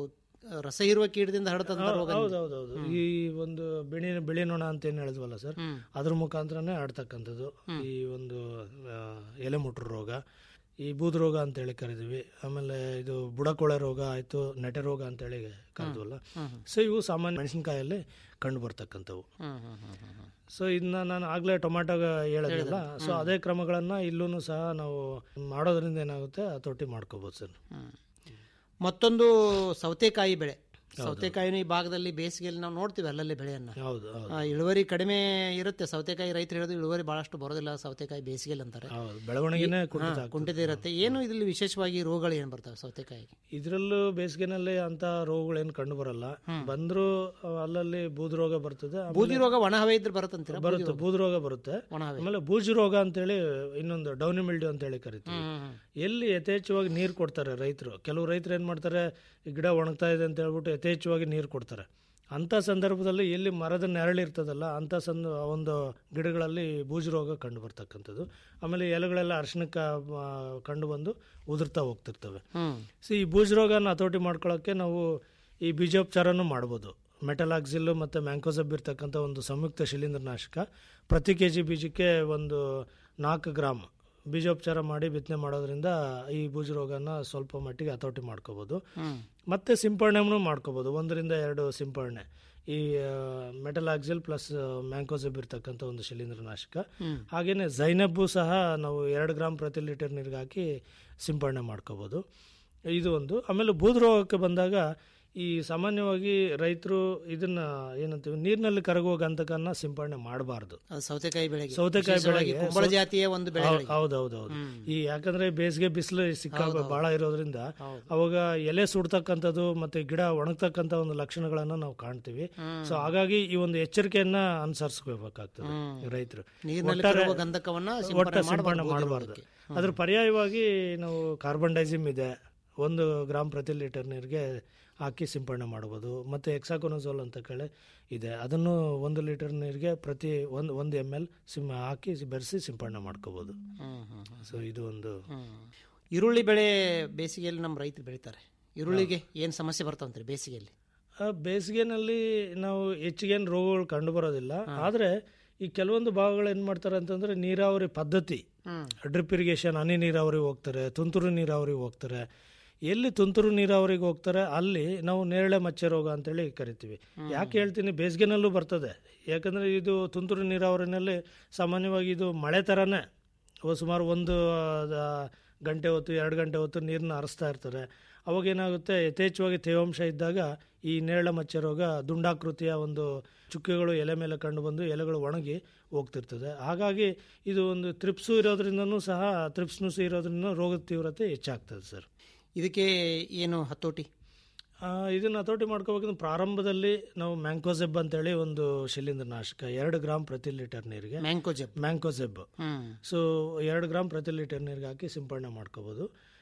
[SPEAKER 2] ಆ, ರಸ ಹೀರುವ ಕೀಟದಿಂದ ಹರಡತಂತ ರೋಗ
[SPEAKER 1] ಹೌದೌದೌದು ಈ ಒಂದು ಬಿಳಿ ಬಿಳಿ ನೊಣ ಅಂತ ಏನ್ ಹೇಳಿದ್ವಲ್ಲ ಸರ್
[SPEAKER 2] ಹ್ಮ್.
[SPEAKER 1] ಅದ್ರ ಮುಖಾಂತರನೇ ಆಡ್ತಕ್ಕಂಥದ್ದು ಈ ಒಂದು ಆ, ಎಲೆಮುಟ್ರು ರೋಗ ಈ ಬೂದು ರೋಗ ಅಂತ ಹೇಳಿ ಕರಿತೀವಿ ಆಮೇಲೆ ಇದು ಬುಡಕೊಳೆ ರೋಗ ಆಯ್ತು ನೆಟೆ ರೋಗ ಅಂತ ಹೇಳಿ ಕರೆದ್ವಲ್ಲ ಸೊ ಇವು ಸಾಮಾನ್ಯ ಮೆಣಸಿನಕಾಯಲ್ಲಿ ಕಂಡು ಬರ್ತಕ್ಕಂಥವು
[SPEAKER 2] ಹ್ಮ್ ಹ್ಮ್ ಹ್ಮ್ ಹ್ಮ್ ಹ್ಮ್.
[SPEAKER 1] ಸೊ ಇದನ್ನ ನಾನು ಆಗ್ಲೇ ಟೊಮ್ಯಾಟೊ ಹೇಳಿದ್ನಲ್ಲ ಸೊ ಅದೇ ಕ್ರಮಗಳನ್ನ ಇಲ್ಲೂ ಸಹ ನಾವು ಮಾಡೋದ್ರಿಂದ ಏನಾಗುತ್ತೆ ಹತೋಟಿ ಮಾಡ್ಕೋಬಹುದು ಸರ್
[SPEAKER 2] ಹ್ಮ್. ಮತ್ತೊಂದು ಸೌತೆಕಾಯಿ ಬೆಳೆ ಸೌತೆಕಾಯಿನ ಈ ಭಾಗದಲ್ಲಿ ಬೇಸಿಗೆಯಲ್ಲಿ ನಾವು ನೋಡ್ತೀವಿ ಅಲ್ಲಲ್ಲಿ ಬೆಳೆಯನ್ನ
[SPEAKER 1] ಹೌದು ಹೌದು
[SPEAKER 2] ಆ, ಇಳುವರಿ ಕಡಿಮೆ ಇರುತ್ತೆ ಸೌತೆಕಾಯಿ ರೈತರು ಹೇಳೋದು ಇಳುವರಿ ಬಹಳಷ್ಟು ಬರೋದಿಲ್ಲ ಸೌತೆಕಾಯಿ ಬೇಸಿಗೆಯಲ್ಲಿ ಅಂತಾರೆ
[SPEAKER 1] ಹೌದು ಬೆಳವಣಿಗೆನೇ ಕುಂಠಿತ ಆಗ್ತದೆ.
[SPEAKER 2] ಕುಂಠಿತ ಇರುತ್ತೆ ಏನು ಇದರಲ್ಲಿ ವಿಶೇಷವಾಗಿ ರೋಗಗಳು ಏನು ಬರ್ತವೆ ಸೌತೆಕಾಯಿಗೆ
[SPEAKER 1] ಇದರಲ್ಲೂ ಬೇಸಿಗೆನಲ್ಲಿ ಅಂತ ರೋಗಗಳು ಏನು ಕಂಡು ಬರಲ್ಲ ಬಂದ್ರು ಆ, ಅಲ್ಲಲ್ಲಿ ಬೂದು ರೋಗ ಬರ್ತದೆ ಆಮೇಲೆ
[SPEAKER 2] ಬೂದಿ ರೋಗ ಒಣ ಹವೆ ಇದ್ರೆ ಬರುತ್ತಂತೀರ
[SPEAKER 1] ಬರುತ್ತೆ ಬೂದು ರೋಗ ಬರುತ್ತೆ
[SPEAKER 2] ಒಣ ಹವೆ
[SPEAKER 1] ಆಮೇಲೆ ಬೂಜು ರೋಗ ಅಂತೇಳಿ ಇನ್ನೊಂದು ಡೌನಿ ಮಿಲ್ಡ್ಯೂ ಅಂತ ಹೇಳಿ ಕರಿತೀವಿ
[SPEAKER 2] ಹ್ಮ್, ಹ್ಮ್.
[SPEAKER 1] ಎಲ್ಲಿ ಯಥೇಚ್ಛವಾಗಿ ನೀರು ಕೊಡ್ತಾರೆ ರೈತರು ಕೆಲವು ರೈತರು ಏನು ಮಾಡ್ತಾರೆ ಈ ಗಿಡ ಒಣಗ್ತಾ ಇದೆ ಅಂತ ಹೇಳ್ಬಿಟ್ಟು ಯಥೇಚ್ಛವಾಗಿ ನೀರು ಕೊಡ್ತಾರೆ ಅಂಥ ಸಂದರ್ಭದಲ್ಲಿ ಎಲ್ಲಿ ಮರದ ನೆರಳಿರ್ತದಲ್ಲ ಅಂಥ ಸಂದ ಒಂದು ಗಿಡಗಳಲ್ಲಿ ಬೂಜು ರೋಗ ಕಂಡು ಬರ್ತಕ್ಕಂಥದ್ದು ಆಮೇಲೆ ಎಲೆಗಳೆಲ್ಲ ಅರ್ಶನಕ್ಕೆ ಆ, ಕಂಡು ಬಂದು ಉದುರ್ತಾ ಹೋಗ್ತಿರ್ತವೆ
[SPEAKER 2] ಹ್ಮ್
[SPEAKER 1] ಸೊ ಈ ಬೂಜು ರೋಗನ ಹತೋಟಿ ಮಾಡ್ಕೊಳ್ಳೋಕ್ಕೆ ನಾವು ಈ ಬೀಜೋಪಚಾರನೂ ಮಾಡ್ಬೋದು ಮೆಟಲಾಕ್ಸಿಲ್ಲು ಮತ್ತು ಮ್ಯಾಂಕೋಸಬ್ ಇರ್ತಕ್ಕಂಥ ಒಂದು ಸಂಯುಕ್ತ ಶಿಲೀಂಧ್ರನಾಶಕ ಪ್ರತಿ ಕೆ ಜಿ ಬೀಜಕ್ಕೆ ಒಂದು ನಾಲ್ಕು ಗ್ರಾಮ್ ಬೀಜೋಪಚಾರ ಮಾಡಿ ಬಿತ್ತನೆ ಮಾಡೋದ್ರಿಂದ ಈ ಬೂಜು ರೋಗನ ಸ್ವಲ್ಪ ಮಟ್ಟಿಗೆ ಹತೋಟಿ ಮಾಡ್ಕೋಬೋದು
[SPEAKER 2] ಹ್ಮ್
[SPEAKER 1] ಮತ್ತೆ ಸಿಂಪರಣೆನೂ ಮಾಡ್ಕೋಬೋದು ಒಂದರಿಂದ ಎರಡು ಸಿಂಪರಣೆ ಈ ಮೆಟಲಾಕ್ಸಿಲ್ ಪ್ಲಸ್ ಮ್ಯಾಂಕೋಸಬ್ ಇರ್ತಕ್ಕಂಥ ಒಂದು ಶಿಲೀಂಧ್ರನಾಶಕ
[SPEAKER 2] ಹ್ಮ್.
[SPEAKER 1] ಹಾಗೆಯೇ ಜೈನಬ್ಬು ಸಹ ನಾವು ಎರಡು ಗ್ರಾಮ್ ಪ್ರತಿ ಲೀಟರ್ ನೀರಿಗೆ ಹಾಕಿ ಸಿಂಪರಣೆ ಮಾಡ್ಕೋಬೋದು ಇದು ಒಂದು ಆಮೇಲೆ ಬೂದು ರೋಗಕ್ಕೆ ಬಂದಾಗ ಈ ಸಾಮಾನ್ಯವಾಗಿ ರೈತರು ಇದನ್ನ ಏನಂತೀವಿ ನೀರಿನಲ್ಲಿ ಕರಗುವ ಗಂಧಕನ್ನ ಸಿಂಪರಣೆ ಮಾಡಬಾರ್ದು
[SPEAKER 2] ಅದು ಸೌತೆಕಾಯಿ ಬೆಳೆಗೆ
[SPEAKER 1] ಸೌತೆಕಾಯಿ
[SPEAKER 2] ವಿಶೇಷವಾಗಿ
[SPEAKER 1] ಬೆಳೆಗೆ
[SPEAKER 2] ಕುಂಬಳ ಜಾತಿಯ ಒಂದು ಬೆಳೆ
[SPEAKER 1] ಹೌದೌದೌದು ಈ ಯಾಕಂದ್ರೆ ಬೇಸಿಗೆ ಬಿಸಿಲು ಸಿಕ್ಕ ಬಹಳ ಇರೋದ್ರಿಂದ
[SPEAKER 2] ಹೌದು.
[SPEAKER 1] ಅವಾಗ ಎಲೆ ಸುಡ್ತಕ್ಕಂಥದ್ದು ಮತ್ತೆ ಗಿಡ ಒಣಗ್ತಕ್ಕಂಥ ಒಂದು ಲಕ್ಷಣಗಳನ್ನ ನಾವು ಕಾಣ್ತೀವಿ ಸೊ ಹಾಗಾಗಿ ಈ ಒಂದು ಎಚ್ಚರಿಕೆಯನ್ನ ಅನುಸರಿಸಬೇಕಾಗ್ತದೆ ರೈತರು
[SPEAKER 2] ನೀರಿನಲ್ಲಿ ಕರಗುವ ಗಂಧಕವನ್ನ
[SPEAKER 1] ಒಟ್ಟ
[SPEAKER 2] ಸಿಂಪರಣೆ
[SPEAKER 1] ಸಿಂಪಡಣೆ
[SPEAKER 2] ಮಾಡಬಾರ್ದು
[SPEAKER 1] ಮಾಡಬಾರ್ದು ಅದ್ರ ಪರ್ಯಾಯವಾಗಿ ನಾವು ಕಾರ್ಬನ್ ಡೈಸಿಮ್ ಇದೆ ಒಂದು ಗ್ರಾಮ್ ಪ್ರತಿ ಲೀಟರ್ ನೀರಿಗೆ ಹಾಕಿ ಸಿಂಪಡಣೆ ಮಾಡ್ಬೋದು ಮತ್ತು ಎಕ್ಸಾಕೊನೋಸೋಲ್ ಅಂತ ಕೇಳಿ ಇದೆ ಅದನ್ನು ಒಂದು ಲೀಟರ್ ನೀರಿಗೆ ಪ್ರತಿ ಒಂದು ಒಂದು ಎಮ್ ಎಲ್ ಸಿಮ್ ಹಾಕಿ ಬೆರೆಸಿ ಸಿಂಪಡಣೆ ಮಾಡ್ಕೋಬೋದು
[SPEAKER 2] ಹ್ಮ್ ಹ್ಮ್ ಹ್ಮ್.
[SPEAKER 1] ಸೊ ಇದು ಒಂದು
[SPEAKER 2] ಹ್ಮ್. ಈರುಳ್ಳಿ ಬೆಳೆ ಬೇಸಿಗೆಯಲ್ಲಿ ನಮ್ಮ ರೈತರು ಬೆಳೀತಾರೆ ಈರುಳ್ಳಿಗೆ ಏನು ಸಮಸ್ಯೆ ಬರ್ತಾವಂತೀರಿ ಬೇಸಿಗೆಯಲ್ಲಿ
[SPEAKER 1] ಆ, ಬೇಸಿಗೆನಲ್ಲಿ ನಾವು ಹೆಚ್ಚಿಗೇನು ರೋಗಗಳು ಕಂಡು ಬರೋದಿಲ್ಲ ಆದರೆ ಈ ಕೆಲವೊಂದು ಭಾಗಗಳು ಏನು ಮಾಡ್ತಾರೆ ಅಂತಂದರೆ ನೀರಾವರಿ ಪದ್ಧತಿ
[SPEAKER 2] ಹ್ಮ್
[SPEAKER 1] ಡ್ರಿಪ್ ಇರಿಗೇಷನ್ ಹನಿ ನೀರಾವರಿ ಹೋಗ್ತಾರೆ ತುಂತುರು ನೀರಾವರಿ ಹೋಗ್ತಾರೆ ಎಲ್ಲಿ ತುಂತುರು ನೀರಾವರಿಗೆ ಹೋಗ್ತಾರೆ ಅಲ್ಲಿ ನಾವು ನೇರಳೆ ಮಚ್ಚೆ ರೋಗ ಅಂತೇಳಿ ಕರಿತೀವಿ ಯಾಕೆ ಹೇಳ್ತೀನಿ ಬೇಸಿಗೆನಲ್ಲೂ ಬರ್ತದೆ ಯಾಕಂದರೆ ಇದು ತುಂತುರು ನೀರಾವರಿನಲ್ಲಿ ಸಾಮಾನ್ಯವಾಗಿ ಇದು ಮಳೆ ಥರನೇ ಅವು ಸುಮಾರು ಒಂದು ಆ, ಗಂಟೆ ಹೊತ್ತು ಎರಡು ಗಂಟೆ ಹೊತ್ತು ನೀರನ್ನ ಹರಿಸ್ತಾ ಇರ್ತಾರೆ ಅವಾಗ ಏನಾಗುತ್ತೆ ಯಥೇಚ್ಛವಾಗಿ ತೇವಾಂಶ ಇದ್ದಾಗ ಈ ನೇರಳೆ ಮಚ್ಚೆ ರೋಗ ದುಂಡಾಕೃತಿಯ ಒಂದು ಚುಕ್ಕೆಗಳು ಎಲೆ ಮೇಲೆ ಕಂಡು ಬಂದು ಎಲೆಗಳು ಒಣಗಿ ಹೋಗ್ತಿರ್ತದೆ ಹಾಗಾಗಿ ಇದು ಒಂದು ತ್ರಿಪ್ಸು ಇರೋದ್ರಿಂದನೂ ಸಹ ತ್ರಿಪ್ಸ್ನುಸು ಇರೋದ್ರಿಂದ ರೋಗದ ತೀವ್ರತೆ ಹೆಚ್ಚಾಗ್ತದೆ ಸರ್
[SPEAKER 2] ಇದಕ್ಕೆ ಏನು ಹತೋಟಿ
[SPEAKER 1] ಆ, ಇದನ್ನ ಹತೋಟಿ ಮಾಡ್ಕೋಬೇಕಂದ್ರೆ ಪ್ರಾರಂಭದಲ್ಲಿ ನಾವು ಮ್ಯಾಂಕೋಸೆಬ್ ಅಂತೇಳಿ ಒಂದು ಶಿಲೀಂಧ್ರನಾಶಕ ಎರಡು ಗ್ರಾಮ್ ಪ್ರತಿ ಲೀಟರ್ ನೀರಿಗೆ
[SPEAKER 2] ಮ್ಯಾಂಕೋಜೆಬ್
[SPEAKER 1] ಮ್ಯಾಂಕೋಸೆಬ್
[SPEAKER 2] ಹ್ಮ್
[SPEAKER 1] ಸೊ ಎರಡು ಗ್ರಾಮ್ ಪ್ರತಿ ಲೀಟರ್ ನೀರಿಗೆ ಹಾಕಿ ಸಿಂಪಡಣೆ ಮಾಡ್ಕೋಬೋದು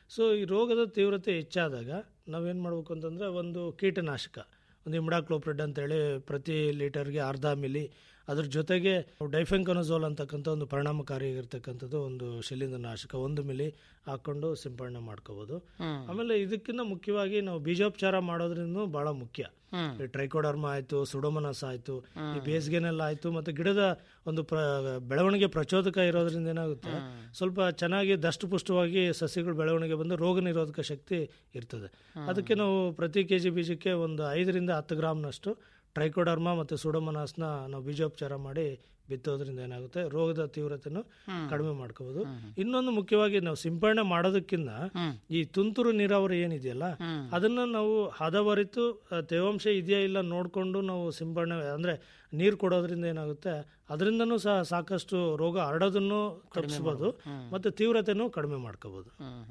[SPEAKER 1] ಸೊ ಈ ರೋಗದ ತೀವ್ರತೆ ಹೆಚ್ಚಾದಾಗ ನಾವೇನು ಮಾಡಬೇಕು ಅಂತಂದರೆ ಒಂದು ಕೀಟನಾಶಕ ಒಂದು ಇಮ್ಡಾಕ್ಲೋಪ್ರಿಡ್ ಅಂತೇಳಿ ಪ್ರತಿ ಲೀಟರ್ಗೆ ಅರ್ಧ ಮಿಲಿ ಅದ್ರ ಜೊತೆಗೆ ಡೈಫೆಂಕೊನಜೋಲ್ ಅಂತಕ್ಕಂಥ ಒಂದು ಪರಿಣಾಮಕಾರಿಯಾಗಿರ್ತಕ್ಕಂಥದ್ದು ಒಂದು ಶಿಲೀಂಧ್ರನಾಶಕ ಒಂದು ಮಿಲಿ ಹಾಕ್ಕೊಂಡು ಸಿಂಪಡಣೆ ಮಾಡ್ಕೋಬೋದು ಆಮೇಲೆ ಇದಕ್ಕಿಂತ ಮುಖ್ಯವಾಗಿ ನಾವು ಬೀಜೋಪಚಾರ ಮಾಡೋದ್ರಿಂದ ಬಹಳ ಮುಖ್ಯ ಈ ಟ್ರೈಕೋಡರ್ಮ ಆಯ್ತು ಸುಡೋಮನಸ್ ಆಯ್ತು ಈ ಬೇಸಿಗೆನೆಲ್ಲ ಆಯ್ತು ಮತ್ತೆ ಗಿಡದ ಒಂದು ಪ್ರ ಬೆಳವಣಿಗೆ ಪ್ರಚೋದಕ ಇರೋದ್ರಿಂದ ಏನಾಗುತ್ತೆ ಸ್ವಲ್ಪ ಚೆನ್ನಾಗಿ ದಷ್ಟಪುಷ್ಟವಾಗಿ ಸಸ್ಯಗಳು ಬೆಳವಣಿಗೆ ಬಂದು ರೋಗ ನಿರೋಧಕ ಶಕ್ತಿ ಇರ್ತದೆ ಅದಕ್ಕೆ ನಾವು ಪ್ರತಿ ಕೆ ಜಿ ಬೀಜಕ್ಕೆ ಒಂದು ಐದರಿಂದ ಹತ್ತು ಗ್ರಾಮ್ನಷ್ಟು ಟ್ರೈಕೋಡರ್ಮ ಮತ್ತು ಸುಡೋಮನಾಸ್ನ ನಾವು ಬೀಜೋಪಚಾರ ಮಾಡಿ ಬಿತ್ತೋದ್ರಿಂದ ಏನಾಗುತ್ತೆ ರೋಗದ ತೀವ್ರತೆಯನ್ನು ಕಡಿಮೆ ಮಾಡ್ಕೋಬಹುದು ಇನ್ನೊಂದು ಮುಖ್ಯವಾಗಿ ನಾವು ಸಿಂಪಡಣೆ ಮಾಡೋದಕ್ಕಿಂತ ಈ ತುಂತುರು ನೀರಾವರಿ ಏನಿದೆಯಲ್ಲ ಅದನ್ನ ನಾವು ಹದವರಿತು ಆ, ತೇವಾಂಶ ಇದೆಯಾ ಇಲ್ಲ ನೋಡಿಕೊಂಡು ನಾವು ಸಿಂಪಡಣೆ ಅಂದ್ರೆ ನೀರು ಕೊಡೋದ್ರಿಂದ ಏನಾಗುತ್ತೆ ಅದರಿಂದನೂ ಸಹ ಸಾಕಷ್ಟು ರೋಗ ಹರಡೋದನ್ನು ತಪ್ಪಿಸ್ಬೋದು ಮತ್ತೆ ತೀವ್ರತೆನೂ ಕಡಿಮೆ ಮಾಡ್ಕೋಬಹುದು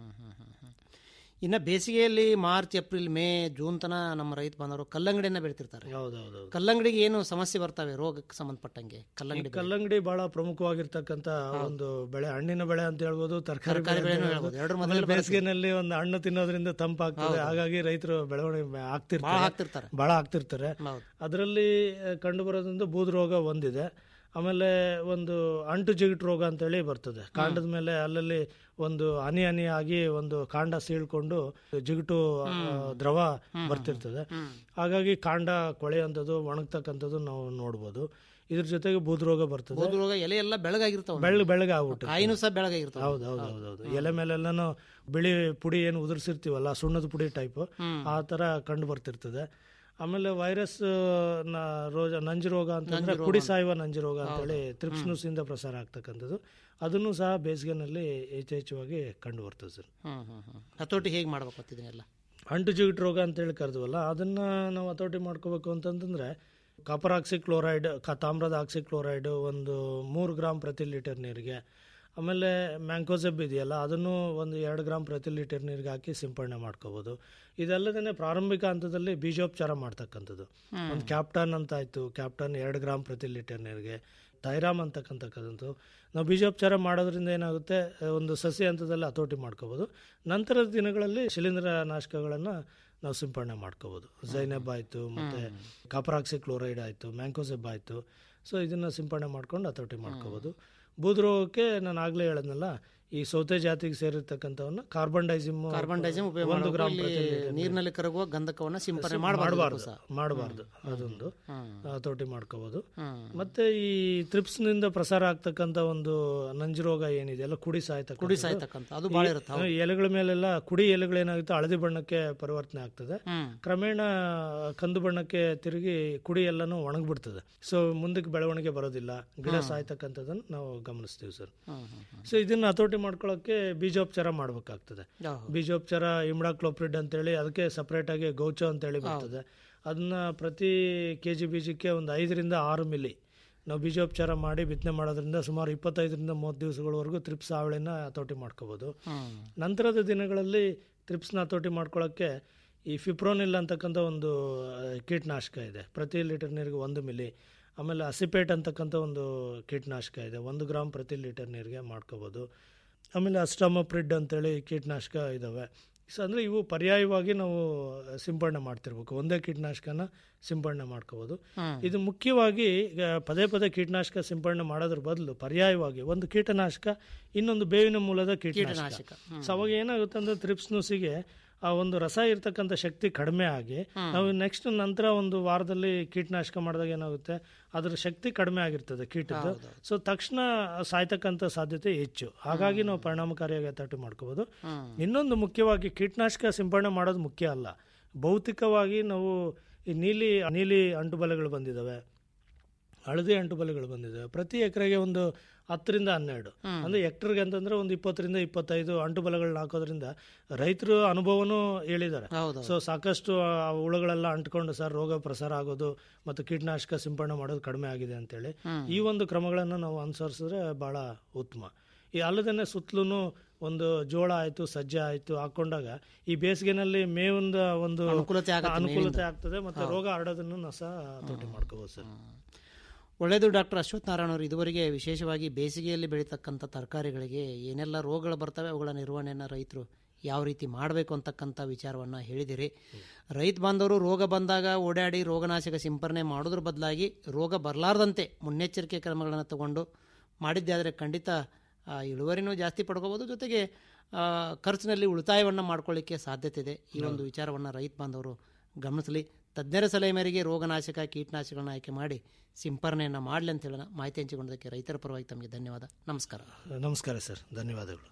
[SPEAKER 2] ಇನ್ನು ಬೇಸಿಗೆಯಲ್ಲಿ ಮಾರ್ಚ್ ಏಪ್ರಿಲ್ ಮೇ ಜೂನ್ ತನ ನಮ್ಮ ರೈತ ಬಾಂಧವರು ಕಲ್ಲಂಗಡಿಯನ್ನ ಬೆಳಿತಿರ್ತಾರೆ
[SPEAKER 1] ಹೌದೌದು
[SPEAKER 2] ಕಲ್ಲಂಗಡಿಗೆ ಏನು ಸಮಸ್ಯೆ ಬರ್ತವೆ ರೋಗಕ್ಕೆ ಸಂಬಂಧಪಟ್ಟಂಗೆ ಕಲ್ಲಂಗಡಿ ಬೆಳೆ.
[SPEAKER 1] ಕಲ್ಲಂಗಡಿ ಬಹಳ ಪ್ರಮುಖವಾಗಿರ್ತಕ್ಕಂಥ ಒಂದು ಬೆಳೆ ಹಣ್ಣಿನ ಬೆಳೆ ಅಂತ ಹೇಳ್ಬೋದು ತರಕಾರಿ ಬೆಳೆ ಅಂತ
[SPEAKER 2] ಬೆಳೆನೂ
[SPEAKER 1] ಹೇಳ್ಬೋದು.
[SPEAKER 2] ಹೇಳ್ಬೋದು. ಎರಡರ
[SPEAKER 1] ಆಮೇಲೆ
[SPEAKER 2] ಮಧ್ಯದಲ್ಲಿ
[SPEAKER 1] ಬೇಸಿಗೆನಲ್ಲಿ ಒಂದು ಹಣ್ಣು ತಿನ್ನೋದ್ರಿಂದ ತಂಪಾಗ್ತದೆ ಹಾಗಾಗಿ ರೈತರು ಬೆಳವಣಿಗೆ
[SPEAKER 2] ಭಾಳ
[SPEAKER 1] ಆಗ್ತಿರ್ತಾರೆ
[SPEAKER 2] ಹಾಕ್ತಿರ್ತಾರೆ
[SPEAKER 1] ಬಹಳ ಆಗ್ತಿರ್ತಾರೆ
[SPEAKER 2] ಹೌದು
[SPEAKER 1] ಅದರಲ್ಲಿ ಕಂಡು ಬರೋದ್ರಿಂದ ಬೂದು ರೋಗ ಒಂದಿದೆ ಆಮೇಲೆ ಒಂದು ಅಂಟು ಜಿಗಿಟ್ ರೋಗ ಅಂತೇಳಿ ಬರ್ತದೆ ಕಾಂಡದ ಮೇಲೆ ಅಲ್ಲಲ್ಲಿ ಒಂದು ಹನಿ ಹನಿ ಆಗಿ ಒಂದು ಕಾಂಡ ಸೀಳ್ಕೊಂಡು ಜಿಗುಟು ಆ, ದ್ರವ ಬರ್ತಿರ್ತದೆ ಹಾಗಾಗಿ ಕಾಂಡ ಕೊಳೆಯುವಂಥದ್ದು ಒಣಗ್ತಕ್ಕಂಥದ್ದು ನಾವು ನೋಡ್ಬೋದು ಇದ್ರ ಜೊತೆಗೆ ಬೂದು ರೋಗ ಬರ್ತದೆ
[SPEAKER 2] ಬೂದು ರೋಗ ಎಲೆ ಎಲ್ಲ ಬೆಳಗಾಗಿರ್ತಾವ
[SPEAKER 1] ಬೆಳ್ಳಗೆ ಬೆಳ್ಳಗೆ ಆಗ್ಬಿಟ್ಟು
[SPEAKER 2] ಕಾಯಿನೂ ಸಹ ಬೆಳಗಾಗಿರ್ತಾವ
[SPEAKER 1] ಹೌದು ಹೌದು ಹೌದು ಹೌದು ಎಲೆ ಮೇಲೆಲ್ಲಾನು ಬಿಳಿ ಪುಡಿ ಏನು ಉದುರಿಸಿರ್ತೀವಲ್ಲ ಸುಣ್ಣದ ಪುಡಿ ಟೈಪ್ ಆ ತರ ಕಂಡು ಬರ್ತಿರ್ತದೆ ಆಮೇಲೆ ವೈರಸ್ ನ ರೋಗ ನಂಜು ರೋಗ ಅಂತಂದ್ರೆ ಕುಡಿ ಸಾಯುವ ನಂಜು ರೋಗ ಅಂತೇಳಿ ತ್ರಿಪ್ಸ್ನುಸ್ ಇಂದ ಪ್ರಸಾರ ಆಗ್ತಕ್ಕಂಥದ್ದು ಅದನ್ನು ಸಹ ಬೇಸಿಗೆನಲ್ಲಿ ಯಥೇಚ್ಛವಾಗಿ ಕಂಡು ಬರ್ತದೆ ಸರ್
[SPEAKER 2] ಹ್ಮ್ ಹ್ಮ್ ಹ್ಮ್ ಹತೋಟಿ ಹೇಗೆ ಮಾಡ್ಬೇಕು ಅಂತಿದ್ದೀನೆಲ್ಲ
[SPEAKER 1] ಅಂಟು ಜಿಗಿಟ್ ರೋಗ ಅಂತೇಳಿ ಕರೆದ್ವಲ್ಲ ಅದನ್ನ ನಾವು ಹತೋಟಿ ಮಾಡ್ಕೋಬೇಕು ಅಂತಂತಂದ್ರೆ ಕಾಪರ್ ಆಕ್ಸಿಕ್ಲೋರೈಡ್ ಕ ತಾಮ್ರದ ಆಕ್ಸಿಕ್ಲೋರೈಡ್ ಒಂದು ಮೂರು ಗ್ರಾಮ್ ಪ್ರತಿ ಲೀಟರ್ ನೀರಿಗೆ ಆಮೇಲೆ ಮ್ಯಾಂಕೋಸೆಬ್ ಇದೆಯಲ್ಲ ಅದನ್ನು ಒಂದು ಎರಡು ಗ್ರಾಮ್ ಪ್ರತಿ ಲೀಟರ್ ನೀರಿಗೆ ಹಾಕಿ ಸಿಂಪಡಣೆ ಮಾಡ್ಕೋಬೋದು ಇದಲ್ಲದೇ ಪ್ರಾರಂಭಿಕ ಹಂತದಲ್ಲಿ ಬೀಜೋಪಚಾರ ಮಾಡ್ತಕ್ಕಂಥದ್ದು ಒಂದು ಕ್ಯಾಪ್ಟನ್ ಅಂತ ಆಯಿತು ಕ್ಯಾಪ್ಟನ್ ಎರಡು ಗ್ರಾಮ್ ಪ್ರತಿ ಲೀಟರ್ ನೀರಿಗೆ ಥೈರಾಮ್ ಅಂತಕ್ಕಂಥಕ್ಕಂಥದ್ದು ನಾವು ಬೀಜೋಪಚಾರ ಮಾಡೋದ್ರಿಂದ ಏನಾಗುತ್ತೆ ಒಂದು ಸಸ್ಯ ಹಂತದಲ್ಲಿ ಹತೋಟಿ ಮಾಡ್ಕೋಬೋದು ನಂತರದ ದಿನಗಳಲ್ಲಿ ಶಿಲೀಂಧ್ರ ನಾಶಕಗಳನ್ನು ನಾವು ಸಿಂಪಡಣೆ ಮಾಡ್ಕೋಬೋದು ಜೈನೆಬ್ ಆಯಿತು ಮತ್ತು ಕಾಪರಾಕ್ಸಿ ಕ್ಲೋರೈಡ್ ಆಯಿತು ಮ್ಯಾಂಕೋಸೆಬ್ ಆಯಿತು ಸೊ ಇದನ್ನು ಸಿಂಪಡಣೆ ಮಾಡ್ಕೊಂಡು ಹತೋಟಿ ಮಾಡ್ಕೋಬೋದು ಬೂದ್ರೋಗಕ್ಕೆ ನಾನು ಆಗಲೇ ಹೇಳದ್ನಲ್ಲ ಈ ಸೌತೆ ಜಾತಿಗೆ ಸೇರಿರ್ತಕ್ಕಂಥವನ್ನ ಕಾರ್ಬನ್ ಡೈಸಿಮ್
[SPEAKER 2] ಕಾರ್ಬನ್ ಡೈಸಿಮ್ ಉಪಯೋಗ
[SPEAKER 1] ಒಂದು
[SPEAKER 2] ಮಾಡ್ಬೇಕು.
[SPEAKER 1] ಗ್ರಾಮ್
[SPEAKER 2] ಇಲ್ಲಿ
[SPEAKER 1] ಪ್ರತಿ ಲೀಟರ್
[SPEAKER 2] ನೀರಿನಲ್ಲಿ ಕರಗುವ ಗಂಧಕವನ್ನ ಸಿಂಪರಣೆ
[SPEAKER 1] ಮಾಡಬಾರ್ದು
[SPEAKER 2] ಮಾಡಬಾರ್ದು
[SPEAKER 1] ಮಾಡಬಾರ್ದು ಅದೊಂದು ಹತೋಟಿ ಮಾಡ್ಕೋಬೋದು
[SPEAKER 2] ಹ್ಮ್.
[SPEAKER 1] ಮತ್ತೆ ಈ ತ್ರಿಪ್ಸ್ನಿಂದ ಪ್ರಸಾರ ಆಗ್ತಕ್ಕಂಥ ಒಂದು ನಂಜು ರೋಗ ಏನಿದೆ ಎಲ್ಲ ಕುಡಿ ಸಾಯ್ತಕ್ಕ
[SPEAKER 2] ಕುಡಿ ಸಾಯ್ತಕ್ಕಂಥ ಅದು ಭಾಳ ಇರುತ್ತೆ ಹೌದು.
[SPEAKER 1] ಎಲೆಗಳ ಮೇಲೆಲ್ಲ ಕುಡಿ ಎಲೆಗಳೇನಾಗುತ್ತೆ ಹಳದಿ ಬಣ್ಣಕ್ಕೆ ಪರಿವರ್ತನೆ ಆಗ್ತದೆ
[SPEAKER 2] ಹ್ಮ್
[SPEAKER 1] ಕ್ರಮೇಣ ಕಂದು ಬಣ್ಣಕ್ಕೆ ತಿರುಗಿ ಕುಡಿ ಎಲ್ಲನೂ ಒಣಗ್ಬಿಡ್ತದೆ ಸೊ ಮುಂದಕ್ಕೆ ಬೆಳವಣಿಗೆ ಬರೋದಿಲ್ಲ ಗಿಡ ಸಾಯ್ತಕ್ಕಂಥದ್ದನ್ನು ನಾವು ಗಮನಿಸ್ತೀವಿ ಸರ್
[SPEAKER 2] ಹ್ಮ್ ಹ್ಮ್ ಹ್ಮ್.
[SPEAKER 1] ಸೊ ಇದನ್ನ ಹತೋಟಿ ಮಾಡ್ಕೊಳ್ಳೋಕೆ ಬೀಜೋಪಚಾರ ಮಾಡಬೇಕಾಗ್ತದೆ
[SPEAKER 2] ಹೌದು.
[SPEAKER 1] ಬೀಜೋಪಚಾರ ಇಮ್ಡಾಕ್ಲೋಪ್ರಿಡ್ ಅಂತೇಳಿ ಅದಕ್ಕೆ ಸಪ್ರೇಟ್ ಆಗಿ ಗೌಚೋ ಅಂತೇಳಿ ಬರ್ತದೆ ಅದನ್ನ ಪ್ರತಿ ಕೆ ಜಿ ಬೀಜಕ್ಕೆ ಒಂದು ಐದರಿಂದ ಆರು ಮಿಲಿ ನಾವು ಬೀಜೋಪಚಾರ ಮಾಡಿ ಬಿತ್ತನೆ ಮಾಡೋದ್ರಿಂದ ಸುಮಾರು ಇಪ್ಪತ್ತೈದರಿಂದ ಮೂವತ್ತು ದಿವಸಗಳವರೆಗೂ ತ್ರಿಪ್ಸ್ ಹಾವಳಿನ ಹತೋಟಿ ಮಾಡ್ಕೋಬೋದು
[SPEAKER 2] ಹ್ಮ್
[SPEAKER 1] ನಂತರದ ದಿನಗಳಲ್ಲಿ ತ್ರಿಪ್ಸ್ನ ಹತೋಟಿ ಮಾಡ್ಕೊಳ್ಳೋಕ್ಕೆ ಈ ಫಿಪ್ರೋನಿಲ್ ಅಂತಕ್ಕಂಥ ಒಂದು ಆ, ಕೀಟನಾಶಕ ಇದೆ ಪ್ರತಿ ಲೀಟರ್ ನೀರಿಗೆ ಒಂದು ಮಿಲಿ ಆಮೇಲೆ ಅಸಿಪೇಟ್ ಅಂತಕ್ಕಂಥ ಒಂದು ಕೀಟನಾಶಕ ಇದೆ ಒಂದು ಗ್ರಾಮ್ ಪ್ರತಿ ಲೀಟರ್ ನೀರಿಗೆ ಮಾಡ್ಕೋಬೋದು ಆಮೇಲೆ ಅಸ್ಟಮಪ್ರಿಡ್ ಅಂತೇಳಿ ಕೀಟನಾಶಕ ಇದ್ದಾವೆ ಸೊ ಅಂದರೆ ಇವು ಪರ್ಯಾಯವಾಗಿ ನಾವು ಸಿಂಪಡಣೆ ಮಾಡ್ತಿರ್ಬೇಕು ಒಂದೇ ಕೀಟನಾಶಕನ ಸಿಂಪಡಣೆ ಮಾಡ್ಕೋಬೋದು
[SPEAKER 2] ಹ್ಮ್.
[SPEAKER 1] ಇದು ಮುಖ್ಯವಾಗಿ ಈಗ ಪದೇ ಪದೇ ಕೀಟನಾಶಕ ಸಿಂಪಡಣೆ ಮಾಡೋದ್ರ ಬದಲು ಪರ್ಯಾಯವಾಗಿ ಒಂದು ಕೀಟನಾಶಕ ಇನ್ನೊಂದು ಬೇವಿನ ಮೂಲದ ಕೀಟನಾಶಕ
[SPEAKER 2] ಕೀಟನಾಶಕ. ಹ್ಮ್.
[SPEAKER 1] ಸೊ ಅವಾಗ ಏನಾಗುತ್ತೆ ಅಂದ್ರೆ ತ್ರಿಪ್ಸ್ ನುಸಿಗೆ ಆ ಒಂದು ರಸ ಇರ್ತಕ್ಕಂಥ ಶಕ್ತಿ ಕಡಿಮೆ ಆಗಿ ನಾವು ನೆಕ್ಸ್ಟ್ ನಂತರ ಒಂದು ವಾರದಲ್ಲಿ ಕೀಟನಾಶಕ ಮಾಡಿದಾಗ ಏನಾಗುತ್ತೆ ಅದರ ಶಕ್ತಿ ಕಡಿಮೆ ಆಗಿರ್ತದೆ ಕೀಟದ್ದು ಸೊ ತಕ್ಷಣ ಸಾಯ್ತಕ್ಕಂಥ ಸಾಧ್ಯತೆ ಹೆಚ್ಚು ಹಾಗಾಗಿ ನಾವು ಪರಿಣಾಮಕಾರಿಯಾಗಿ ಹತೋಟಿ ಮಾಡ್ಕೋಬೋದು
[SPEAKER 2] ಹ್ಮ್.
[SPEAKER 1] ಇನ್ನೊಂದು ಮುಖ್ಯವಾಗಿ ಕೀಟನಾಶಕ ಸಿಂಪಡಣೆ ಮಾಡೋದು ಮುಖ್ಯ ಅಲ್ಲ ಭೌತಿಕವಾಗಿ ನಾವು ಈ ನೀಲಿ ನೀಲಿ ಅಂಟುಬಲೆಗಳು ಬಂದಿದ್ದಾವೆ ಹಳದಿ ಅಂಟುಬಲೆಗಳು ಬಂದಿದ್ದಾವೆ ಪ್ರತಿ ಎಕರೆಗೆ ಒಂದು ಹತ್ತರಿಂದ ಹನ್ನೆರಡು ಅಂದ್ರೆ ಹೆಕ್ಟರ್ಗೆ ಅಂತಂದ್ರೆ ಒಂದು ಇಪ್ಪತ್ತರಿಂದ ಇಪ್ಪತ್ತೈದು ಅಂಟುಬಲೆಗಳನ್ನ ಹಾಕೋದ್ರಿಂದ ರೈತರು ಅನುಭವನೂ ಹೇಳಿದ್ದಾರೆ
[SPEAKER 2] ಹೌದು
[SPEAKER 1] ಸೊ ಸಾಕಷ್ಟು ಆ ಹುಳುಗಳೆಲ್ಲ ಅಂಟ್ಕೊಂಡು ಸರ್ ರೋಗ ಪ್ರಸಾರ ಆಗೋದು ಮತ್ತು ಕೀಟನಾಶಕ ಸಿಂಪಡಣೆ ಮಾಡೋದು ಕಡಿಮೆ ಆಗಿದೆ ಅಂತೇಳಿ ಈ ಒಂದು ಕ್ರಮಗಳನ್ನು ನಾವು ಅನುಸರಿಸಿದ್ರೆ ಬಹಳ ಉತ್ತಮ ಈ ಅಲ್ಲದೇ ಸುತ್ತಲೂ ಒಂದು ಜೋಳ ಆಯಿತು ಸಜ್ಜೆ ಆಯಿತು ಹಾಕೊಂಡಾಗ ಈ ಬೇಸಿಗೆನಲ್ಲಿ ಮೇವಿಂದ ಒಂದು
[SPEAKER 2] ಅನುಕೂಲತೆ ಆಗತ್ತೆ
[SPEAKER 1] ಅನುಕೂಲತೆ ಆಗ್ತದೆ ಮತ್ತು ರೋಗ ಹರಡೋದನ್ನು ನಾವು ಸಹ ಹತೋಟಿ ಮಾಡ್ಕೋಬೋದು ಸರ್
[SPEAKER 2] ಒಳ್ಳೆಯದು ಡಾಕ್ಟರ್ ಅಶ್ವಥ್ ನಾರಾಯಣ ಅವರು ಇದುವರೆಗೆ ವಿಶೇಷವಾಗಿ ಬೇಸಿಗೆಯಲ್ಲಿ ಬೆಳೀತಕ್ಕಂಥ ತರಕಾರಿಗಳಿಗೆ ಏನೆಲ್ಲ ರೋಗಗಳು ಬರ್ತವೆ ಅವುಗಳ ನಿರ್ವಹಣೆಯನ್ನು ರೈತರು ಯಾವ ರೀತಿ ಮಾಡಬೇಕು ಅಂತಕ್ಕಂಥ ವಿಚಾರವನ್ನು ಹೇಳಿದಿರಿ ರೈತ ಬಾಂಧವರು ರೋಗ ಬಂದಾಗ ಓಡಾಡಿ ರೋಗನಾಶಕ ಸಿಂಪರಣೆ ಮಾಡೋದ್ರ ಬದಲಾಗಿ ರೋಗ ಬರಲಾರ್ದಂತೆ ಮುನ್ನೆಚ್ಚರಿಕೆ ಕ್ರಮಗಳನ್ನು ತಗೊಂಡು ಮಾಡಿದ್ದೆ ಆದರೆ ಖಂಡಿತ ಆ, ಇಳುವರಿನೂ ಜಾಸ್ತಿ ಪಡ್ಕೋಬೋದು ಜೊತೆಗೆ ಆ, ಖರ್ಚಿನಲ್ಲಿ ಉಳಿತಾಯವನ್ನು ಮಾಡ್ಕೊಳ್ಳಿಕ್ಕೆ ಸಾಧ್ಯತೆ ಇದೆ ಈ ಒಂದು ವಿಚಾರವನ್ನು ರೈತ ಬಾಂಧವರು ಗಮನಿಸಲಿ ತಜ್ಞರ ಸಲಹೆ ಮೇರೆಗೆ ರೋಗನಾಶಕ ಕೀಟನಾಶಕಗಳನ್ನ ಆಯ್ಕೆ ಮಾಡಿ ಸಿಂಪರಣೆಯನ್ನು ಮಾಡಲಿ ಅಂತ ಹೇಳೋಣ ಮಾಹಿತಿ ಹಂಚಿಕೊಂಡದಕ್ಕೆ ರೈತರ ಪರವಾಗಿ ತಮಗೆ ಧನ್ಯವಾದ ನಮಸ್ಕಾರ
[SPEAKER 1] ನಮಸ್ಕಾರ ಸರ್ ಧನ್ಯವಾದಗಳು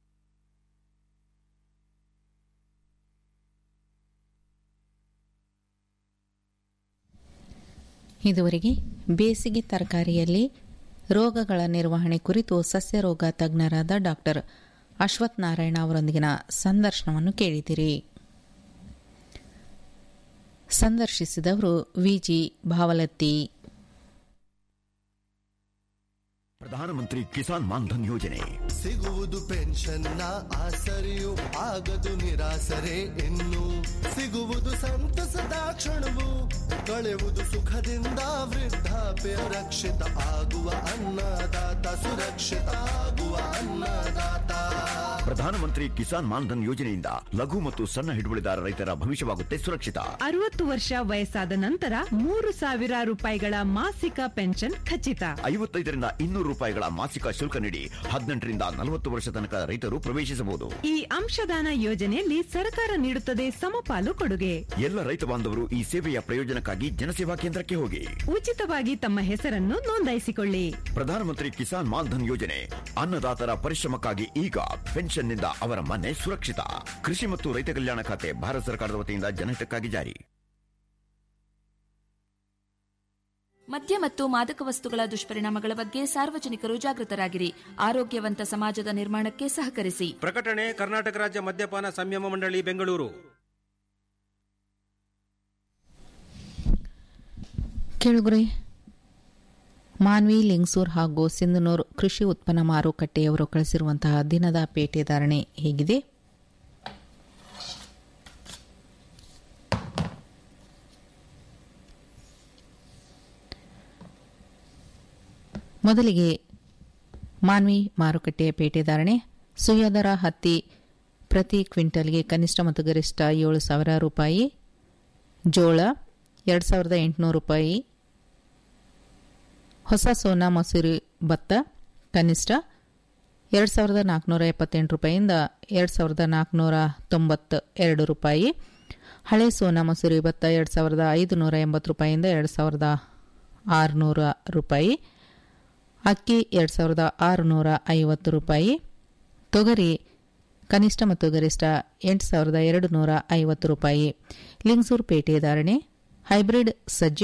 [SPEAKER 3] ಇದುವರೆಗೆ ಬೇಸಿಗೆ ತರಕಾರಿಯಲ್ಲಿ ರೋಗಗಳ ನಿರ್ವಹಣೆ ಕುರಿತು ಸಸ್ಯ ರೋಗ ತಜ್ಞರಾದ ಡಾಕ್ಟರ್ ಅಶ್ವಥ್ ನಾರಾಯಣ ಅವರೊಂದಿಗಿನ ಸಂದರ್ಶನವನ್ನು ಕೇಳಿದಿರಿ ಸಂದರ್ಶಿಸಿದವರು ವಿಜಿ ಭಾವಲತ್ತಿ
[SPEAKER 4] ಪ್ರಧಾನಮಂತ್ರಿ ಕಿಸಾನ್ ಮಾನ್ಧನ್ ಯೋಜನೆ
[SPEAKER 5] ಸಿಗುವುದು ಪೆನ್ಷನ್ನ ಆಸರೆಯು ಆಗದು ನಿರಾಸರೆ ಇನ್ನು ಸಿಗುವುದು ಸಂತಸದ ಕ್ಷಣವು ಕಳೆಯುವುದು ಸುಖದಿಂದ ವೃದ್ಧಾಪ್ಯ ರಕ್ಷಿತ ಆಗುವ ಅನ್ನದಾತ ಸುರಕ್ಷಿತ ಆಗುವ ಅನ್ನದಾತ
[SPEAKER 4] ಪ್ರಧಾನಮಂತ್ರಿ ಕಿಸಾನ್ ಮಾನ್ಧನ್ ಯೋಜನೆಯಿಂದ ಲಘು ಮತ್ತು ಸಣ್ಣ ಹಿಡುವಳಿದಾರ ರೈತರ ಭವಿಷ್ಯವಾಗುತ್ತೆ ಸುರಕ್ಷಿತ
[SPEAKER 6] ಅರವತ್ತು ವರ್ಷ ವಯಸ್ಸಾದ ನಂತರ ಮೂರು ಸಾವಿರ ರೂಪಾಯಿಗಳ ಮಾಸಿಕ ಪೆನ್ಷನ್ ಖಚಿತ
[SPEAKER 4] ಐವತ್ತೈದರಿಂದ ಇನ್ನೂರು ರೂಪಾಯಿಗಳ ಮಾಸಿಕ ಶುಲ್ಕ ನೀಡಿ ಹದಿನೆಂಟರಿಂದ ನಲವತ್ತು ವರ್ಷ ತನಕ ರೈತರು ಪ್ರವೇಶಿಸಬಹುದು
[SPEAKER 6] ಈ ಅಂಶದಾನ ಯೋಜನೆಯಲ್ಲಿ ಸರ್ಕಾರ ನೀಡುತ್ತದೆ ಸಮಪಾಲು ಕೊಡುಗೆ
[SPEAKER 4] ಎಲ್ಲ ರೈತ ಬಾಂಧವರು ಈ ಸೇವೆಯ ಪ್ರಯೋಜನಕ್ಕಾಗಿ ಜನಸೇವಾ ಕೇಂದ್ರಕ್ಕೆ ಹೋಗಿ
[SPEAKER 6] ಉಚಿತವಾಗಿ ತಮ್ಮ ಹೆಸರನ್ನು ನೋಂದಾಯಿಸಿಕೊಳ್ಳಿ
[SPEAKER 4] ಪ್ರಧಾನಮಂತ್ರಿ ಕಿಸಾನ್ ಮಾನ್ಧನ್ ಯೋಜನೆ ಅನ್ನದಾತರ ಪರಿಶ್ರಮಕ್ಕಾಗಿ ಈಗ ಪೆನ್ಷನ್ನಿಂದ ಅವರ ಮನೆ ಸುರಕ್ಷಿತ ಕೃಷಿ ಮತ್ತು ರೈತ ಕಲ್ಯಾಣ ಖಾತೆ ಭಾರತ ಸರ್ಕಾರದ ವತಿಯಿಂದ ಜನಹಿತಕ್ಕಾಗಿ ಜಾರಿ
[SPEAKER 7] ಮದ್ಯ ಮತ್ತು ಮಾದಕ ವಸ್ತುಗಳ ದುಷ್ಪರಿಣಾಮಗಳ ಬಗ್ಗೆ ಸಾರ್ವಜನಿಕರು ಜಾಗೃತರಾಗಿರಿ ಆರೋಗ್ಯವಂತ ಸಮಾಜದ ನಿರ್ಮಾಣಕ್ಕೆ ಸಹಕರಿಸಿ
[SPEAKER 8] ಪ್ರಕಟಣೆ ಕರ್ನಾಟಕ ರಾಜ್ಯ ಮದ್ಯಪಾನ ಸಂಯಮ ಮಂಡಳಿ ಬೆಂಗಳೂರು
[SPEAKER 3] ಕೆಳಗುರೆ ಮಾನ್ವಿ ಲಿಂಗ್ಸೂರ್ ಹಾಗೂ ಸಿಂಧನೂರು ಕೃಷಿ ಉತ್ಪನ್ನ ಮಾರುಕಟ್ಟೆಯವರು ಕಳಿಸಿರುವಂತಹ ದಿನದ ಪೇಟೆ ಧಾರಣೆ ಹೇಗಿದೆ ಮೊದಲಿಗೆ ಮಾನ್ವಿ ಮಾರುಕಟ್ಟೆಯ ಪೇಟೆ ಧಾರಣೆ ಸುಯದರ ಹತ್ತಿ ಪ್ರತಿ ಕ್ವಿಂಟಲ್ಗೆ ಕನಿಷ್ಠ ಮತ್ತು ಗರಿಷ್ಠ ಏಳು ಸಾವಿರ ರೂಪಾಯಿ ಜೋಳ ಎರಡು ಸಾವಿರದ ಎಂಟುನೂರು ರೂಪಾಯಿ ಹೊಸ ಸೋನಾ ಮಸೂರಿ ಭತ್ತ ಕನಿಷ್ಠ ಎರಡು ಸಾವಿರದ ನಾಲ್ಕುನೂರ ಎಪ್ಪತ್ತೆಂಟು ರೂಪಾಯಿಯಿಂದ ಎರಡು ಸಾವಿರದ ನಾಲ್ಕುನೂರ ತೊಂಬತ್ತ ಎರಡು ರೂಪಾಯಿ ಹಳೆ ಸೋನಾ ಮಸೂರಿ ಭತ್ತ ಎರಡು ಸಾವಿರದ ಐದುನೂರ ಎಂಬತ್ತು ರೂಪಾಯಿಯಿಂದ ಎರಡು ಸಾವಿರದ ಆರುನೂರ ರೂಪಾಯಿ ಅಕ್ಕಿ ಎರಡು ಸಾವಿರದ ಆರುನೂರ ಐವತ್ತು ರೂಪಾಯಿ ತೊಗರಿ ಕನಿಷ್ಠ ಮತ್ತು ಗರಿಷ್ಠ ಎಂಟು ಸಾವಿರದ ಎರಡು ನೂರ ಐವತ್ತು ರೂಪಾಯಿ ಲಿಂಗ್ಸೂರು ಪೇಟೆ ಧಾರಣೆ ಹೈಬ್ರಿಡ್ ಸಜ್ಜೆ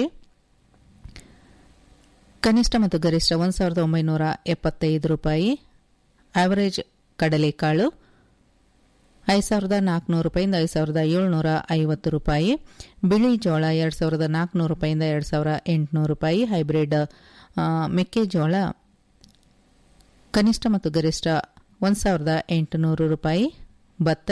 [SPEAKER 3] ಕನಿಷ್ಠ ಮತ್ತು ಗರಿಷ್ಠ ಒಂದು ಸಾವಿರದ ಒಂಬೈನೂರ ಎಪ್ಪತ್ತೈದು ರೂಪಾಯಿ ಆವರೇಜ್ ಕಡಲೆಕಾಳು ಐದು ಸಾವಿರದ ನಾಲ್ಕುನೂರು ರೂಪಾಯಿಂದ ಐದು ಸಾವಿರದ ಏಳ್ನೂರ ಐವತ್ತು ರೂಪಾಯಿ ಬಿಳಿ ಜೋಳ ಎರಡು ಸಾವಿರದ ನಾಲ್ಕುನೂರು ರೂಪಾಯಿಂದ ಎರಡು ಸಾವಿರ ಎಂಟುನೂರು ರೂಪಾಯಿ ಹೈಬ್ರಿಡ್ ಆ, ಮೆಕ್ಕೆಜೋಳ ಕನಿಷ್ಠ ಮತ್ತು ಗರಿಷ್ಠ ಒಂದು ಸಾವಿರದ ಎಂಟುನೂರು ರೂಪಾಯಿ ಭತ್ತ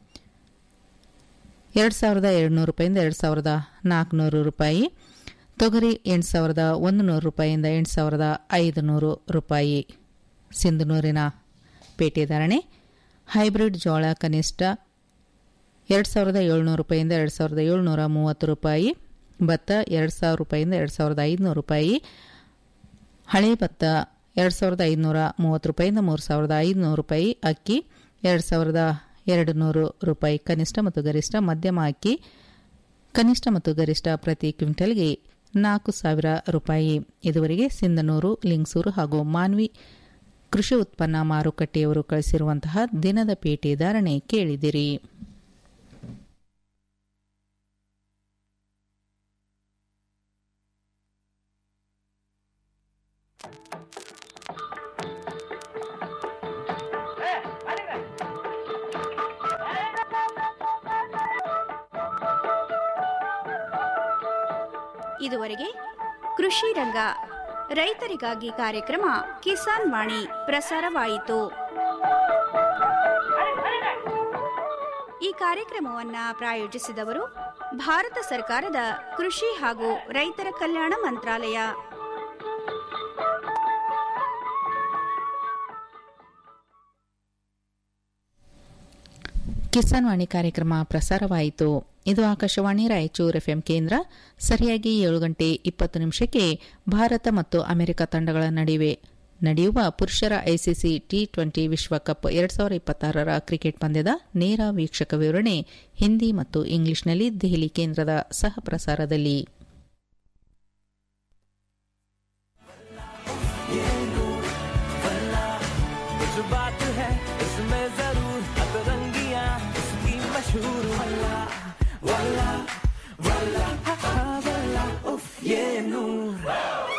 [SPEAKER 3] ಎರಡು ಸಾವಿರದ ಎರಡುನೂರು ರೂಪಾಯಿಂದ ಎರಡು ಸಾವಿರದ ನಾಲ್ಕುನೂರು ರೂಪಾಯಿ ತೊಗರಿ ಎಂಟು ಸಾವಿರದ ಒಂದು ನೂರು ರೂಪಾಯಿಯಿಂದ ಎಂಟು ಸಾವಿರದ ಐದು ನೂರು ರೂಪಾಯಿ ಸಿಂಧನೂರಿನ ಪೇಟೆ ಧಾರಣೆ ಹೈಬ್ರಿಡ್ ಜೋಳ ಕನಿಷ್ಠ ಎರಡು ಸಾವಿರದ ಏಳ್ನೂರು ರೂಪಾಯಿಂದ ಎರಡು ಸಾವಿರದ ಏಳ್ನೂರ ಮೂವತ್ತು ರೂಪಾಯಿ ಭತ್ತ ಎರಡು ಸಾವಿರ ರೂಪಾಯಿಂದ ಎರಡು ಸಾವಿರದ ಐದುನೂರು ರೂಪಾಯಿ ಹಳೆ ಭತ್ತ ಎರಡು ಸಾವಿರದ ಐದುನೂರ ಮೂವತ್ತು ರೂಪಾಯಿಂದ ಮೂರು ಸಾವಿರದ ಐದುನೂರು ರೂಪಾಯಿ ಅಕ್ಕಿ ಎರಡು ಸಾವಿರದ ಎರಡು ನೂರು ರೂಪಾಯಿ ಕನಿಷ್ಠ ಮತ್ತು ಗರಿಷ್ಠ ಮಧ್ಯಮ ಅಕ್ಕಿ ಕನಿಷ್ಠ ಮತ್ತು ಗರಿಷ್ಠ ಪ್ರತಿ ಕ್ವಿಂಟಲ್ಗೆ ನಾಲ್ಕು ಸಾವಿರ ರೂಪಾಯಿ ಇದುವರೆಗೆ ಸಿಂಧನೂರು ಲಿಂಗ್ಸೂರು ಹಾಗೂ ಮಾನ್ವಿ ಕೃಷಿ ಉತ್ಪನ್ನ ಮಾರುಕಟ್ಟೆಯವರು ಕಳಿಸಿರುವಂತಹ ದಿನದ ಪೇಟೆ ಧಾರಣೆ ಕೇಳಿದಿರಿ
[SPEAKER 9] ಇದುವರೆಗೆ ಕೃಷಿ ರಂಗ ರೈತರಿಗಾಗಿ ಕಾರ್ಯಕ್ರಮ ಕಿಸಾನ್ ವಾಣಿ ಪ್ರಸಾರವಾಯಿತು ಈ ಕಾರ್ಯಕ್ರಮವನ್ನ ಪ್ರಾಯೋಜಿಸಿದವರು ಭಾರತ ಸರ್ಕಾರದ ಕೃಷಿ ಹಾಗೂ ರೈತರ ಕಲ್ಯಾಣ ಮಂತ್ರಾಲಯ
[SPEAKER 3] ಕಿಸಾನ್ ವಾಣಿ ಕಾರ್ಯಕ್ರಮ ಪ್ರಸಾರವಾಯಿತು ಇದು ಆಕಾಶವಾಣಿ ರಾಯಚೂರು ಎಫ್ಎಂ ಕೇಂದ್ರ ಸರಿಯಾಗಿ ಏಳು ಗಂಟೆ ಇಪ್ಪತ್ತು ನಿಮಿಷಕ್ಕೆ ಭಾರತ ಮತ್ತು ಅಮೆರಿಕ ತಂಡಗಳ ನಡುವೆ ನಡೆಯುವ ಪುರುಷರ ಐಸಿಸಿ ಟಿ ಟ್ವೆಂಟಿ ವಿಶ್ವಕಪ್ ಎರಡ್ ಸಾವಿರದ ಇಪ್ಪತ್ತಾರರ ಕ್ರಿಕೆಟ್ ಪಂದ್ಯದ ನೇರ ವೀಕ್ಷಕ ವಿವರಣೆ ಹಿಂದಿ ಮತ್ತು ಇಂಗ್ಲಿಷ್ನಲ್ಲಿ ದೆಹಲಿ ಕೇಂದ್ರದ ಸಹ ಪ್ರಸಾರದಲ್ಲಿ
[SPEAKER 10] कुछ बात है इसमें जरूर अतरंगिया इसकी मशहूर वल्ला वल्ला वल्ला हा, हा, वल्ला उफ ये नूर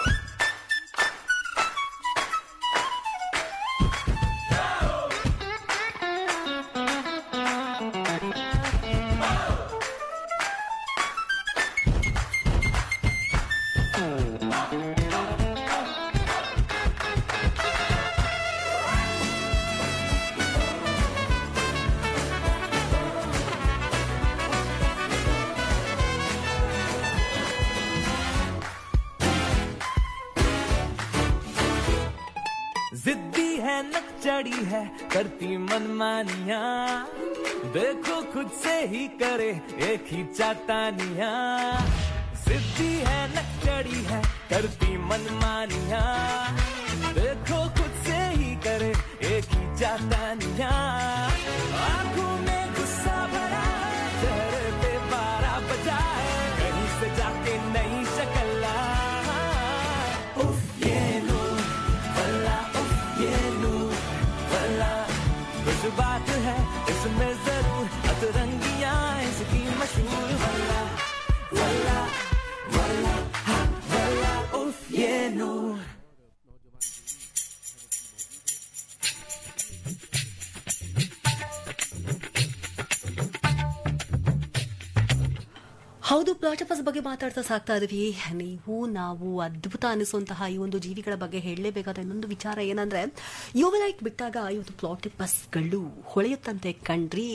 [SPEAKER 10] जिद्दी है नकचड़ी है करती मनमानिया देखो खुद से ही करे एक ही चाटानिया जिद्दी है नकचड़ी है करती मनमानिया देखो खुद से ही करे एक ही चाटानिया आंखों में गुस्सा भरा है चेहरे पे बारह बजा है कहीं से जाके नई शक्ल ला उफ ये नूर वल्ला उफ ये नूर वल्ला कुछ बात है इसमें जरूर अतरंगिया इसकी मशहूर वल्ला वल्ला वल्ला हा, वल्ला उफ ये नूर
[SPEAKER 11] ಹೌದು ಪ್ಲಾಟಪಸ್ ಬಗ್ಗೆ ಮಾತಾಡ್ತಾ ಸಾಕ್ತಾ ಇದೀವಿ ನೀವು ನಾವು ಅದ್ಭುತ ಅನಿಸುವಂತಹ ಈ ಒಂದು ಜೀವಿಗಳ ಬಗ್ಗೆ ಹೇಳಲೇಬೇಕಾದ ಇನ್ನೊಂದು ವಿಚಾರ ಏನಂದ್ರೆ ಯೋವಲೈಟ್ ಬಿಟ್ಟಾಗ ಇವತ್ತು ಪ್ಲಾಟಿಪಸ್ಗಳು ಹೊಳೆಯುತ್ತಂತೆ ಕಣ್ರಿ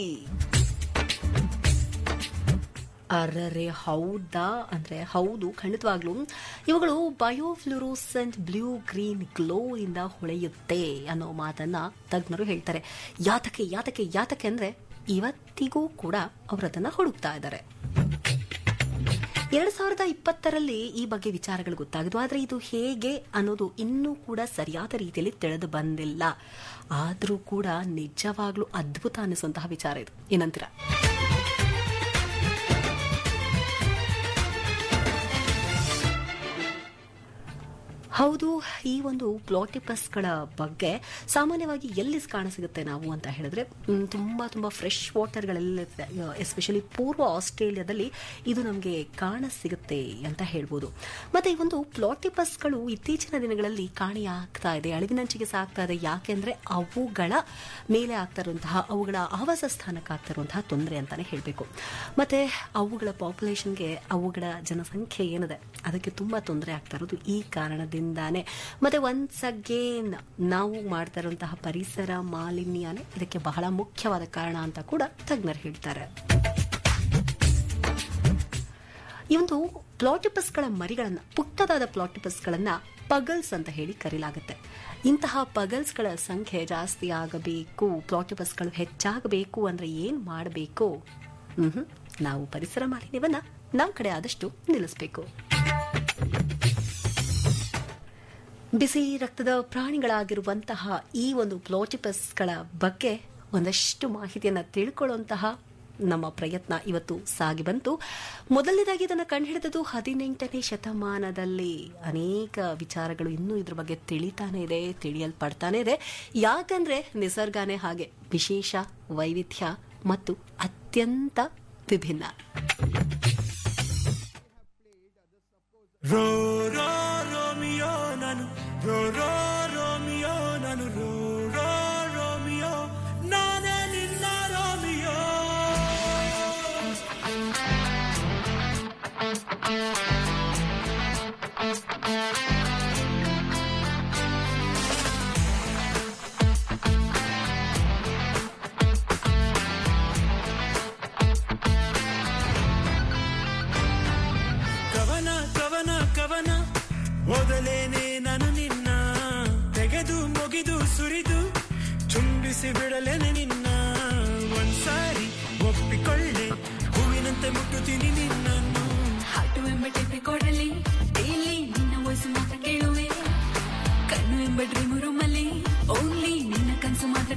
[SPEAKER 11] ಅರ್ರರೆ ಹೌದಾ ಅಂದ್ರೆ ಹೌದು ಖಂಡಿತವಾಗ್ಲೂ ಇವುಗಳು ಬಯೋಫ್ಲೂರೋಸೆಂಟ್ ಬ್ಲೂ ಗ್ರೀನ್ ಗ್ಲೋ ಇಂದ ಹೊಳೆಯುತ್ತೆ ಅನ್ನೋ ಮಾತನ್ನ ತಜ್ಞರು ಹೇಳ್ತಾರೆ ಯಾತಕ್ಕೆ ಯಾತಕ್ಕೆ ಯಾತಕ್ಕೆ ಅಂದ್ರೆ ಇವತ್ತಿಗೂ ಕೂಡ ಅವರು ಅದನ್ನ ಹುಡುಕ್ತಾ ಇದ್ದಾರೆ ಎರಡ್ ಸಾವಿರದ ಇಪ್ಪತ್ತರಲ್ಲಿ ಈ ಬಗ್ಗೆ ವಿಚಾರಗಳು ಗೊತ್ತಾಗಿದ್ವು ಆದರೆ ಇದು ಹೇಗೆ ಅನ್ನೋದು ಇನ್ನೂ ಕೂಡ ಸರಿಯಾದ ರೀತಿಯಲ್ಲಿ ತಿಳಿದು ಬಂದಿಲ್ಲ ಆದರೂ ಕೂಡ ನಿಜವಾಗ್ಲೂ ಅದ್ಭುತ ಅನಿಸುವಂತಹ ವಿಚಾರ ಇದು ಏನಂತೀರ ಹೌದು ಈ ಒಂದು ಪ್ಲಾಟಿಪಸ್ಗಳ ಬಗ್ಗೆ ಸಾಮಾನ್ಯವಾಗಿ ಎಲ್ಲಿ ಕಾಣಸಿಗುತ್ತೆ ನಾವು ಅಂತ ಹೇಳಿದ್ರೆ ಮ್, ತುಂಬಾ ತುಂಬಾ ಫ್ರೆಶ್ ವಾಟರ್ಗಳೆಲ್ಲ ಎಸ್ಪೆಷಲಿ ಪೂರ್ವ ಆಸ್ಟ್ರೇಲಿಯಾದಲ್ಲಿ ಇದು ನಮಗೆ ಕಾಣಸಿಗುತ್ತೆ ಅಂತ ಹೇಳ್ಬೋದು ಮತ್ತೆ ಈ ಒಂದು ಪ್ಲಾಟಿಪಸ್ಗಳು ಇತ್ತೀಚಿನ ದಿನಗಳಲ್ಲಿ ಕಾಣೆಯಾಗ್ತಾ ಇದೆ ಅಳಿವಿನಂಚಿಗೆ ಸಾಗ್ತಾ ಇದೆ ಯಾಕೆಂದ್ರೆ ಅವುಗಳ ಮೇಲೆ ಆಗ್ತಾ ಇರುವಂತಹ ಅವುಗಳ ಆವಾಸ ಸ್ಥಾನಕ್ಕೆ ಆಗ್ತಾ ಇರುವಂತಹ ತೊಂದರೆ ಅಂತಾನೆ ಹೇಳಬೇಕು ಮತ್ತೆ ಅವುಗಳ ಪಾಪ್ಯುಲೇಷನ್ಗೆ ಅವುಗಳ ಜನಸಂಖ್ಯೆ ಏನಿದೆ ಅದಕ್ಕೆ ತುಂಬಾ ತೊಂದರೆ ಆಗ್ತಾ ಇರೋದು ಈ ಕಾರಣದಿಂದಾನೆ ಮತ್ತೆ ಒನ್ಸ್ ಅಗೇನ್ ನಾವು ಮಾಡ್ತಾ ಇರುವಂತಹ ಪರಿಸರ ಮಾಲಿನ್ಯನೇ ಇದಕ್ಕೆ ಬಹಳ ಮುಖ್ಯವಾದ ಕಾರಣ ಅಂತ ಕೂಡ ತಜ್ಞರು ಹೇಳ್ತಾರೆ ಈ ಒಂದು ಪ್ಲಾಟಿಪಸ್ಗಳ ಮರಿಗಳನ್ನ ಪುಟ್ಟದಾದ ಪ್ಲಾಟಿಪಸ್ಗಳನ್ನ ಪಗಲ್ಸ್ ಅಂತ ಹೇಳಿ ಕರೆಯಲಾಗುತ್ತೆ ಇಂತಹ ಪಗಲ್ಸ್ಗಳ ಸಂಖ್ಯೆ ಜಾಸ್ತಿ ಆಗಬೇಕು ಪ್ಲಾಟಿಪಸ್ಗಳು ಹೆಚ್ಚಾಗಬೇಕು ಅಂದ್ರೆ ಏನ್ ಮಾಡಬೇಕು ಹ್ಮ್ ನಾವು ಪರಿಸರ ಮಾಲಿನ್ಯವನ್ನ ನಮ್ಮ ಕಡೆ ಆದಷ್ಟು ನಿಲ್ಲಿಸಬೇಕು ಬಿಸಿ ರಕ್ತದ ಪ್ರಾಣಿಗಳಾಗಿರುವಂತಹ ಈ ಒಂದು ಪ್ಲಾಟಿಪಸ್ಗಳ ಬಗ್ಗೆ ಒಂದಷ್ಟು ಮಾಹಿತಿಯನ್ನು ತಿಳ್ಕೊಳ್ಳುವಂತಹ ನಮ್ಮ ಪ್ರಯತ್ನ ಇವತ್ತು ಸಾಗಿ ಬಂತು ಮೊದಲನೇದಾಗಿ ಇದನ್ನು ಕಂಡುಹಿಡಿದದ್ದು ಹದಿನೆಂಟನೇ ಶತಮಾನದಲ್ಲಿ ಅನೇಕ ವಿಚಾರಗಳು ಇನ್ನೂ ಇದ್ರ ಬಗ್ಗೆ ತಿಳಿತಾನೆ ಇದೆ ತಿಳಿಯಲ್ಪಡ್ತಾನೆ ಇದೆ ಯಾಕಂದ್ರೆ ನಿಸರ್ಗನೇ ಹಾಗೆ ವಿಶೇಷ ವೈವಿಧ್ಯ ಮತ್ತು ಅತ್ಯಂತ ವಿಭಿನ್ನ
[SPEAKER 10] ರೋ ರೋ ರೋಮಿಯೋ ನಾನು ರೋ ರೋ ರೋಮಿಯೋ ನಾನು ರೋ ರೋ ರೋಮಿಯೋ ನಾನೇ ನಿನ್ನ ರೋಮಿಯೋ ಕವನ ಕವನ ಕವನ ಓದಲೇನೆ ನಾನು ನಿನ್ನ ತೆಗೆದು ಮುಗಿದು ಸುರಿದು ಚುಂಬಿಸಿ ಬಿಡಲೇನೆ ನಿನ್ನ ಒಂದ್ಸಾರಿ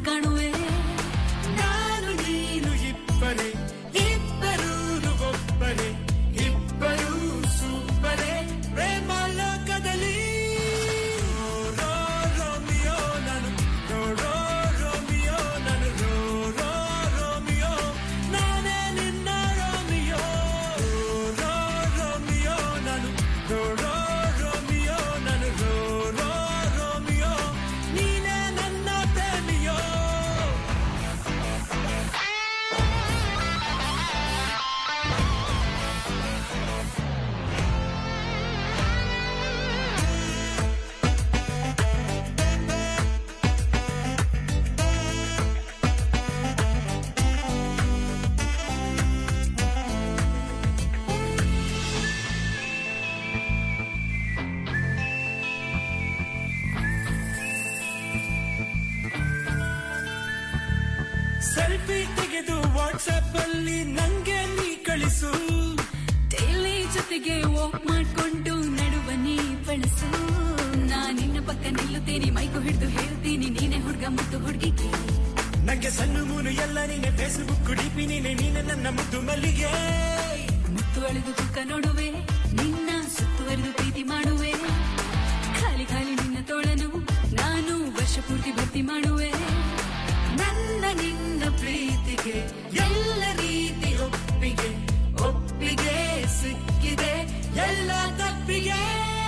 [SPEAKER 12] ಕಾಣುವೆ ನಾನು ನೀನು ಇಬ್ಬರೇ ಇಬ್ಬರು ಒಬ್ಬರೇ ಇಬ್ಬರು ಸೂಪರೇ ಪ್ರೇಮ ಲೋಕದಲ್ಲಿ ರೋ, ರೋ, ರೋಮಿಯೋ ನಾನು ರೋ, ರೋ, ರೋಮಿಯೋ ನಾನು ರೋ, ರೋ, ರೋಮಿಯೋ ನಾನೇ ನಿನ್ನ ರೋಮಿಯೋ ರೋ, ರೋ, ರೋಮಿಯೋ ನಾನು ರೋ, ರೋ, ರೋಮಿಯೋ ನಾನು ರೋ, ರೋ, ರೋಮಿಯೋ ನೀನೇ ನನ್ನ ಪ್ರೇಮಿಯೋ ಸೆಲ್ಫಿ ತೆಗೆದು ವಾಟ್ಸ್ಆಪ್ ಅಲ್ಲಿ ನಂಗೆ ನೀ ಕಳಿಸು
[SPEAKER 13] ಡೈಲಿ ಜೊತೆಗೆ ವಾಕ್ ಮಾಡ್ಕೊಂಡು ನಡುವ ನೀ ಬಳಸು ನಾ ನಿನ್ನ ಪಕ್ಕ ನಿಲ್ಲುತ್ತೇನೆ ಮೈಕು ಹಿಡಿದು ಹೇಳ್ತೀನಿ ನೀನೆ ಹುಡ್ಗ ಮತ್ತು ಹುಡುಗಿಗೆ
[SPEAKER 12] ನಂಗೆ ಸಣ್ಣ ಮೂನು ಎಲ್ಲ ನೀನೆ ಫೇಸ್ಬುಕ್ ಡಿಪಿ ನೀನೆ ನೀನೆ ನನ್ನ ಮುದ್ದು ಮಲ್ಲಿಗೆ
[SPEAKER 13] ಮುತ್ತು ಅಳೆದು ತೂಕ ನೋಡುವೆ ನಿನ್ನ ಸುತ್ತುವರೆದು ಪ್ರೀತಿ ಮಾಡುವೆ ಖಾಲಿ ಖಾಲಿ ನಿನ್ನ ತೋಳನು ನಾನು ವರ್ಷ ಪೂರ್ತಿ ಭರ್ತಿ ಮಾಡುವೆ ನನ್ನ ನಿನ್ನ ಪ್ರೀತಿಗೆ ಎಲ್ಲ ರೀತಿ ಒಪ್ಪಿಗೆ ಒಪ್ಪಿಗೆ ಸಿಕ್ಕಿದೆ ಎಲ್ಲ ತಪ್ಪಿಗೆ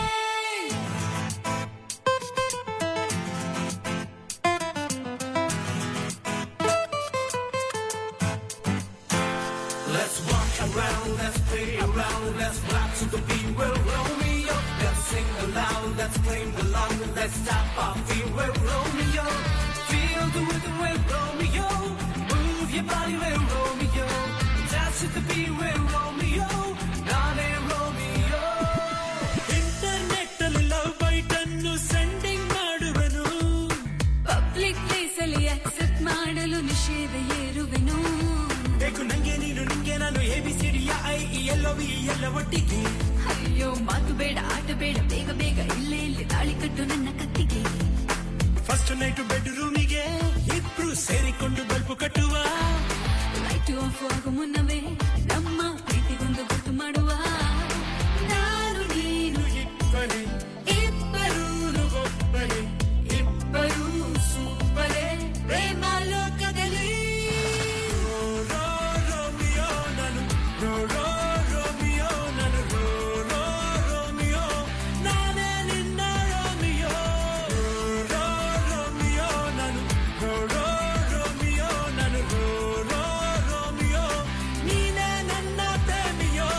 [SPEAKER 12] Let's walk around, let's play around, let's rock to the beat with Romeo. Let's sing aloud, let's claim the long, let's stop our feet with Romeo. Feel the rhythm with Romeo, move your body with Romeo. Dance to the beat with Romeo, ನಾನೇ Romeo. Internet ಅಲ್ಲಿ love byte ಅನ್ನು sending ಮಾಡುವೆನು
[SPEAKER 13] public place ಅಲ್ಲಿ accept ಮಾಡಲು ನಿಷೇಧ ಏರುವೆನು
[SPEAKER 12] ಬೇಕು ನಂಗೆ ನೀನು ನಿಂಗೆ ನಾನು A B C D I E L O V ಎಲ್ಲ ಒಟ್ಟಿಗೆ
[SPEAKER 13] ಅಯ್ಯೋ ಮಾತು ಬೇಡ ಆಟ ಬೇಡ ಬೇಗ ಬೇಗ ಇಲ್ಲೇ ಇಲ್ಲಿ ತಾಳಿ ಕಟ್ಟು ನನ್ನ ಕತ್ತಿಗೆ
[SPEAKER 12] ಫಸ್ಟ್ ನೈಟ್ ಬೆಡ್ ರೂಮಿಗೆ ಇಬ್ರು ಸೇರಿಕೊಂಡು ಬಲ್ಪು ಕಟ್ಟುವ
[SPEAKER 13] ಲೈಟ್ ಆಫ್ ಆಗೋ ಮುನ್ನವೇ ನಮ್ಮ ಪ್ರೀತಿಗೊಂದು ಗುರ್ತು ಮಾಡುವ ನಾನು ನೀನು
[SPEAKER 12] ಇಬ್ಬರೇ
[SPEAKER 13] ಇಬ್ಬರು
[SPEAKER 12] ಒಬ್ಬರೇ
[SPEAKER 13] ಇಬ್ಬರು ಸೂಪರೇ ಪ್ರೇಮ ಲೋಕದಲ್ಲಿ
[SPEAKER 12] ರೋ, ರೋ, ರೋಮಿಯೋ ನಾನು ರೋ, ರೋ, ರೋಮಿಯೋ ನಾನು ರೋ, ರೋ, ರೋಮಿಯೋ ನಾನೇ ನಿನ್ನ ರೋಮಿಯೋ ರೋ, ರೋ, ರೋಮಿಯೋ ನಾನು ರೋ, ರೋ, ರೋಮಿಯೋ ನಾನು ರೋ, ರೋ, ರೋಮಿಯೋ ನೀನೇ ನನ್ನ ಪ್ರೇಮಿಯೋ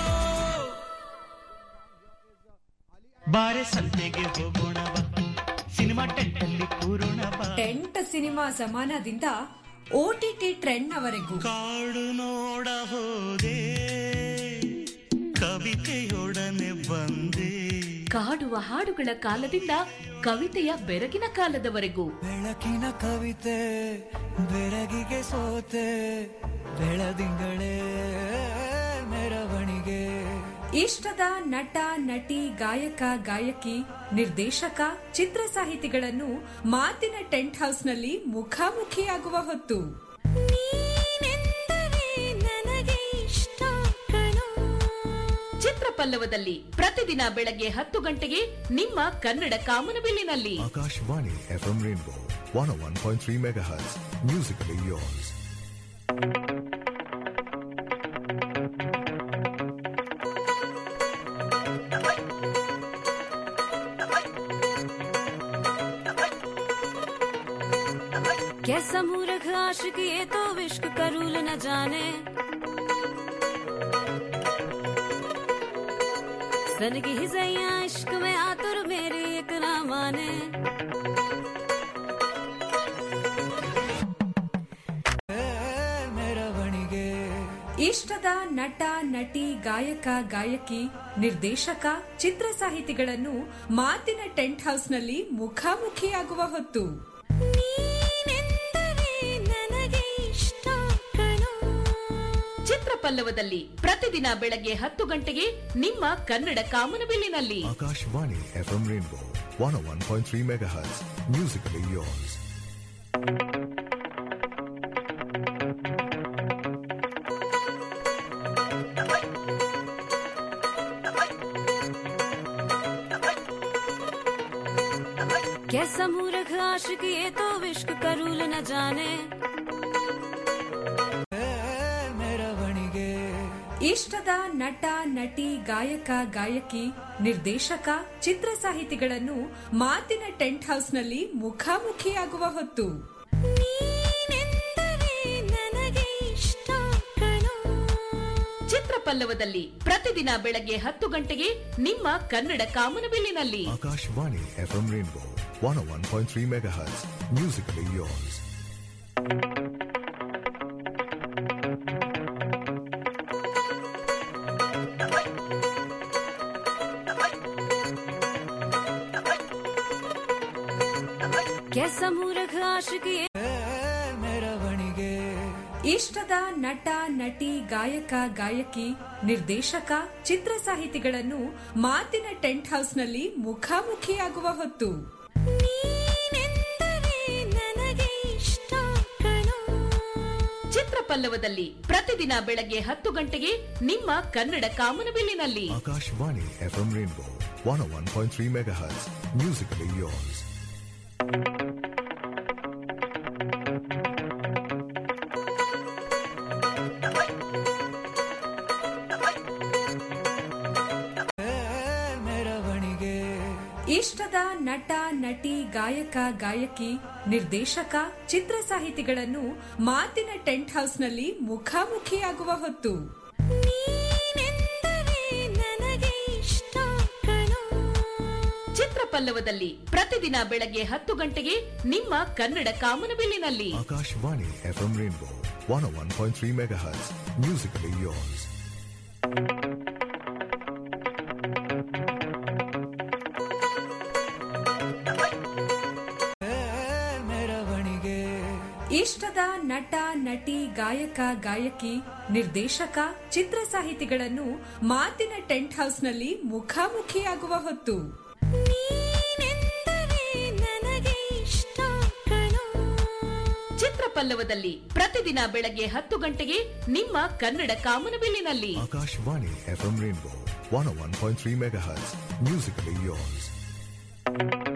[SPEAKER 14] ಬಾರೆ ಸಂತೆಗೆ ಹೋಗೋಣ ಬಾ ಸಿನಿಮಾ ಟೆಂಟಲ್ಲಿ ಕೂರೋಣ ಬಾ
[SPEAKER 15] ಟೆಂಟ್ ಸಿನಿಮಾ ಸಮಾನದಿಂದ ಓಟಿಟಿ ಟ್ರೆಂಡ್ ವರೆಗೂ
[SPEAKER 14] ಕಾಡು ನೋಡ ಹೋದೆ ಕವಿತೆಯೊಡನೆ ಬಂದೆ
[SPEAKER 16] ಕಾಡುವ ಹಾಡುಗಳ ಕಾಲದಿಂದ ಕವಿತೆಯ ಬೆರಗಿನ ಕಾಲದವರೆಗೂ
[SPEAKER 10] ಬೆಳಕಿನ ಕವಿತೆ ಬೆಳಗಿಗೆ ಸೋತೆ ಬೆಳದಿಂಗಳೇ ಮೆರವಣಿಗೆ
[SPEAKER 15] ಇಷ್ಟದ ನಟ ನಟಿ ಗಾಯಕ ಗಾಯಕಿ ನಿರ್ದೇಶಕ ಚಿತ್ರ ಸಾಹಿತಿಗಳನ್ನು ಮಾತಿನ ಟೆಂಟ್ ಹೌಸ್ನಲ್ಲಿ ಮುಖಾಮುಖಿಯಾಗುವ ಹೊತ್ತು
[SPEAKER 16] ಚಿತ್ರಪಲ್ಲವದಲ್ಲಿ ಪ್ರತಿದಿನ ಬೆಳಗ್ಗೆ ಹತ್ತು ಗಂಟೆಗೆ ನಿಮ್ಮ Kannada ಕಾಮನಬಿಲ್ಲಿನಲ್ಲಿ
[SPEAKER 17] Akashvani FM Rainbow 101.3 MHz. Musically yours.
[SPEAKER 13] कैसा मूर्ख आशिक ये तो विश्क का रूल न जाने सन की हिजैया इश्क में आतुर मेरी एक ना माने
[SPEAKER 10] ಮೆರವಣಿಗೆ
[SPEAKER 15] ಇಷ್ಟದ ನಟ ನಟಿ ಗಾಯಕ ಗಾಯಕಿ ನಿರ್ದೇಶಕ ಚಿತ್ರ ಸಾಹಿತಿಗಳನ್ನು ಮಾತಿನ ಟೆಂಟ್ ಹೌಸ್ನಲ್ಲಿ ಮುಖಾಮುಖಿಯಾಗುವ ಹೊತ್ತು
[SPEAKER 16] ಚಿತ್ರಪಲ್ಲವದಲ್ಲಿ ಪ್ರತಿದಿನ ಬೆಳಗ್ಗೆ ಹತ್ತು ಗಂಟೆಗೆ ನಿಮ್ಮ Kannada ಕಾಮನಬಿಲ್ಲಿನಲ್ಲಿ
[SPEAKER 17] Akashvani FM Rainbow 101.3 MHz. Musically yours.
[SPEAKER 13] मूर्ख आशिक ये तो विश्क करूल न जाने
[SPEAKER 10] ಮೆರವಣಿಗೆ
[SPEAKER 6] ಇಷ್ಟದ ನಟ ನಟಿ ಗಾಯಕ ಗಾಯಕಿ ನಿರ್ದೇಶಕ ಚಿತ್ರ ಸಾಹಿತಿಗಳನ್ನು ಮಾತಿನ ಟೆಂಟ್ ಹೌಸ್ನಲ್ಲಿ ಮುಖಾಮುಖಿಯಾಗುವ ಹೊತ್ತು
[SPEAKER 13] ನನಗೆ ಇಷ್ಟ ಕಣೋ
[SPEAKER 16] ಚಿತ್ರಪಲ್ಲವದಲ್ಲಿ ಪ್ರತಿದಿನ ಬೆಳಗ್ಗೆ ಹತ್ತು ಗಂಟೆಗೆ ನಿಮ್ಮ Kannada ಕಾಮನಬಿಲ್ಲಿನಲ್ಲಿ
[SPEAKER 17] Akashvani FM Rainbow 101.3 megahertz. Musically yours.
[SPEAKER 13] कैसा मूर्ख आशिक ये
[SPEAKER 10] ಮೆರವಣಿಗೆ
[SPEAKER 6] ಇಷ್ಟದ ನಟ ನಟಿ ಗಾಯಕ ಗಾಯಕಿ ನಿರ್ದೇಶಕ ಚಿತ್ರ ಸಾಹಿತಿಗಳನ್ನು ಮಾತಿನ ಟೆಂಟ್ ಹೌಸ್ನಲ್ಲಿ ಮುಖಾಮುಖಿಯಾಗುವ ಹೊತ್ತು
[SPEAKER 13] ನನಗೆ ಇಷ್ಟ ಕಣೋ
[SPEAKER 16] ಚಿತ್ರಪಲ್ಲವದಲ್ಲಿ ಪ್ರತಿದಿನ ಬೆಳಗ್ಗೆ ಹತ್ತು ಗಂಟೆಗೆ ನಿಮ್ಮ Kannada ಕಾಮನಬಿಲ್ಲಿನಲ್ಲಿ
[SPEAKER 17] Akashvani FM Rainbow 101.3 megahertz. Musically yours.
[SPEAKER 10] ಮೆರವಣಿಗೆ
[SPEAKER 6] ಇಷ್ಟದ ನಟ ನಟಿ ಗಾಯಕ ಗಾಯಕಿ ನಿರ್ದೇಶಕ ಚಿತ್ರ ಸಾಹಿತಿಗಳನ್ನು ಮಾತಿನ ಟೆಂಟ್ ಹೌಸ್ನಲ್ಲಿ ಮುಖಾಮುಖಿಯಾಗುವ ಹೊತ್ತು
[SPEAKER 13] ನನಗೆ ಇಷ್ಟ ಕಣೋ
[SPEAKER 16] ಚಿತ್ರಪಲ್ಲವದಲ್ಲಿ ಪ್ರತಿದಿನ ಬೆಳಗ್ಗೆ ಹತ್ತು ಗಂಟೆಗೆ ನಿಮ್ಮ Kannada ಕಾಮನಬಿಲ್ಲಿನಲ್ಲಿ
[SPEAKER 17] Akashvani FM Rainbow 101.3 megahertz. Musically yours.
[SPEAKER 10] ಮೆರವಣಿಗೆ
[SPEAKER 6] ಇಷ್ಟದ ನಟ ನಟಿ ಗಾಯಕ ಗಾಯಕಿ ನಿರ್ದೇಶಕ ಚಿತ್ರ ಸಾಹಿತಿಗಳನ್ನು ಮಾತಿನ ಟೆಂಟ್ ಹೌಸ್ನಲ್ಲಿ ಮುಖಾಮುಖಿಯಾಗುವ ಹೊತ್ತು
[SPEAKER 13] ನನಗೆ ಇಷ್ಟ ಕಣೋ
[SPEAKER 16] ಚಿತ್ರಪಲ್ಲವದಲ್ಲಿ ಪ್ರತಿದಿನ ಬೆಳಗ್ಗೆ ಹತ್ತು ಗಂಟೆಗೆ ನಿಮ್ಮ Kannada ಕಾಮನಬಿಲ್ಲಿನಲ್ಲಿ
[SPEAKER 17] Akashvani FM Rainbow 101.3 megahertz. Musically yours.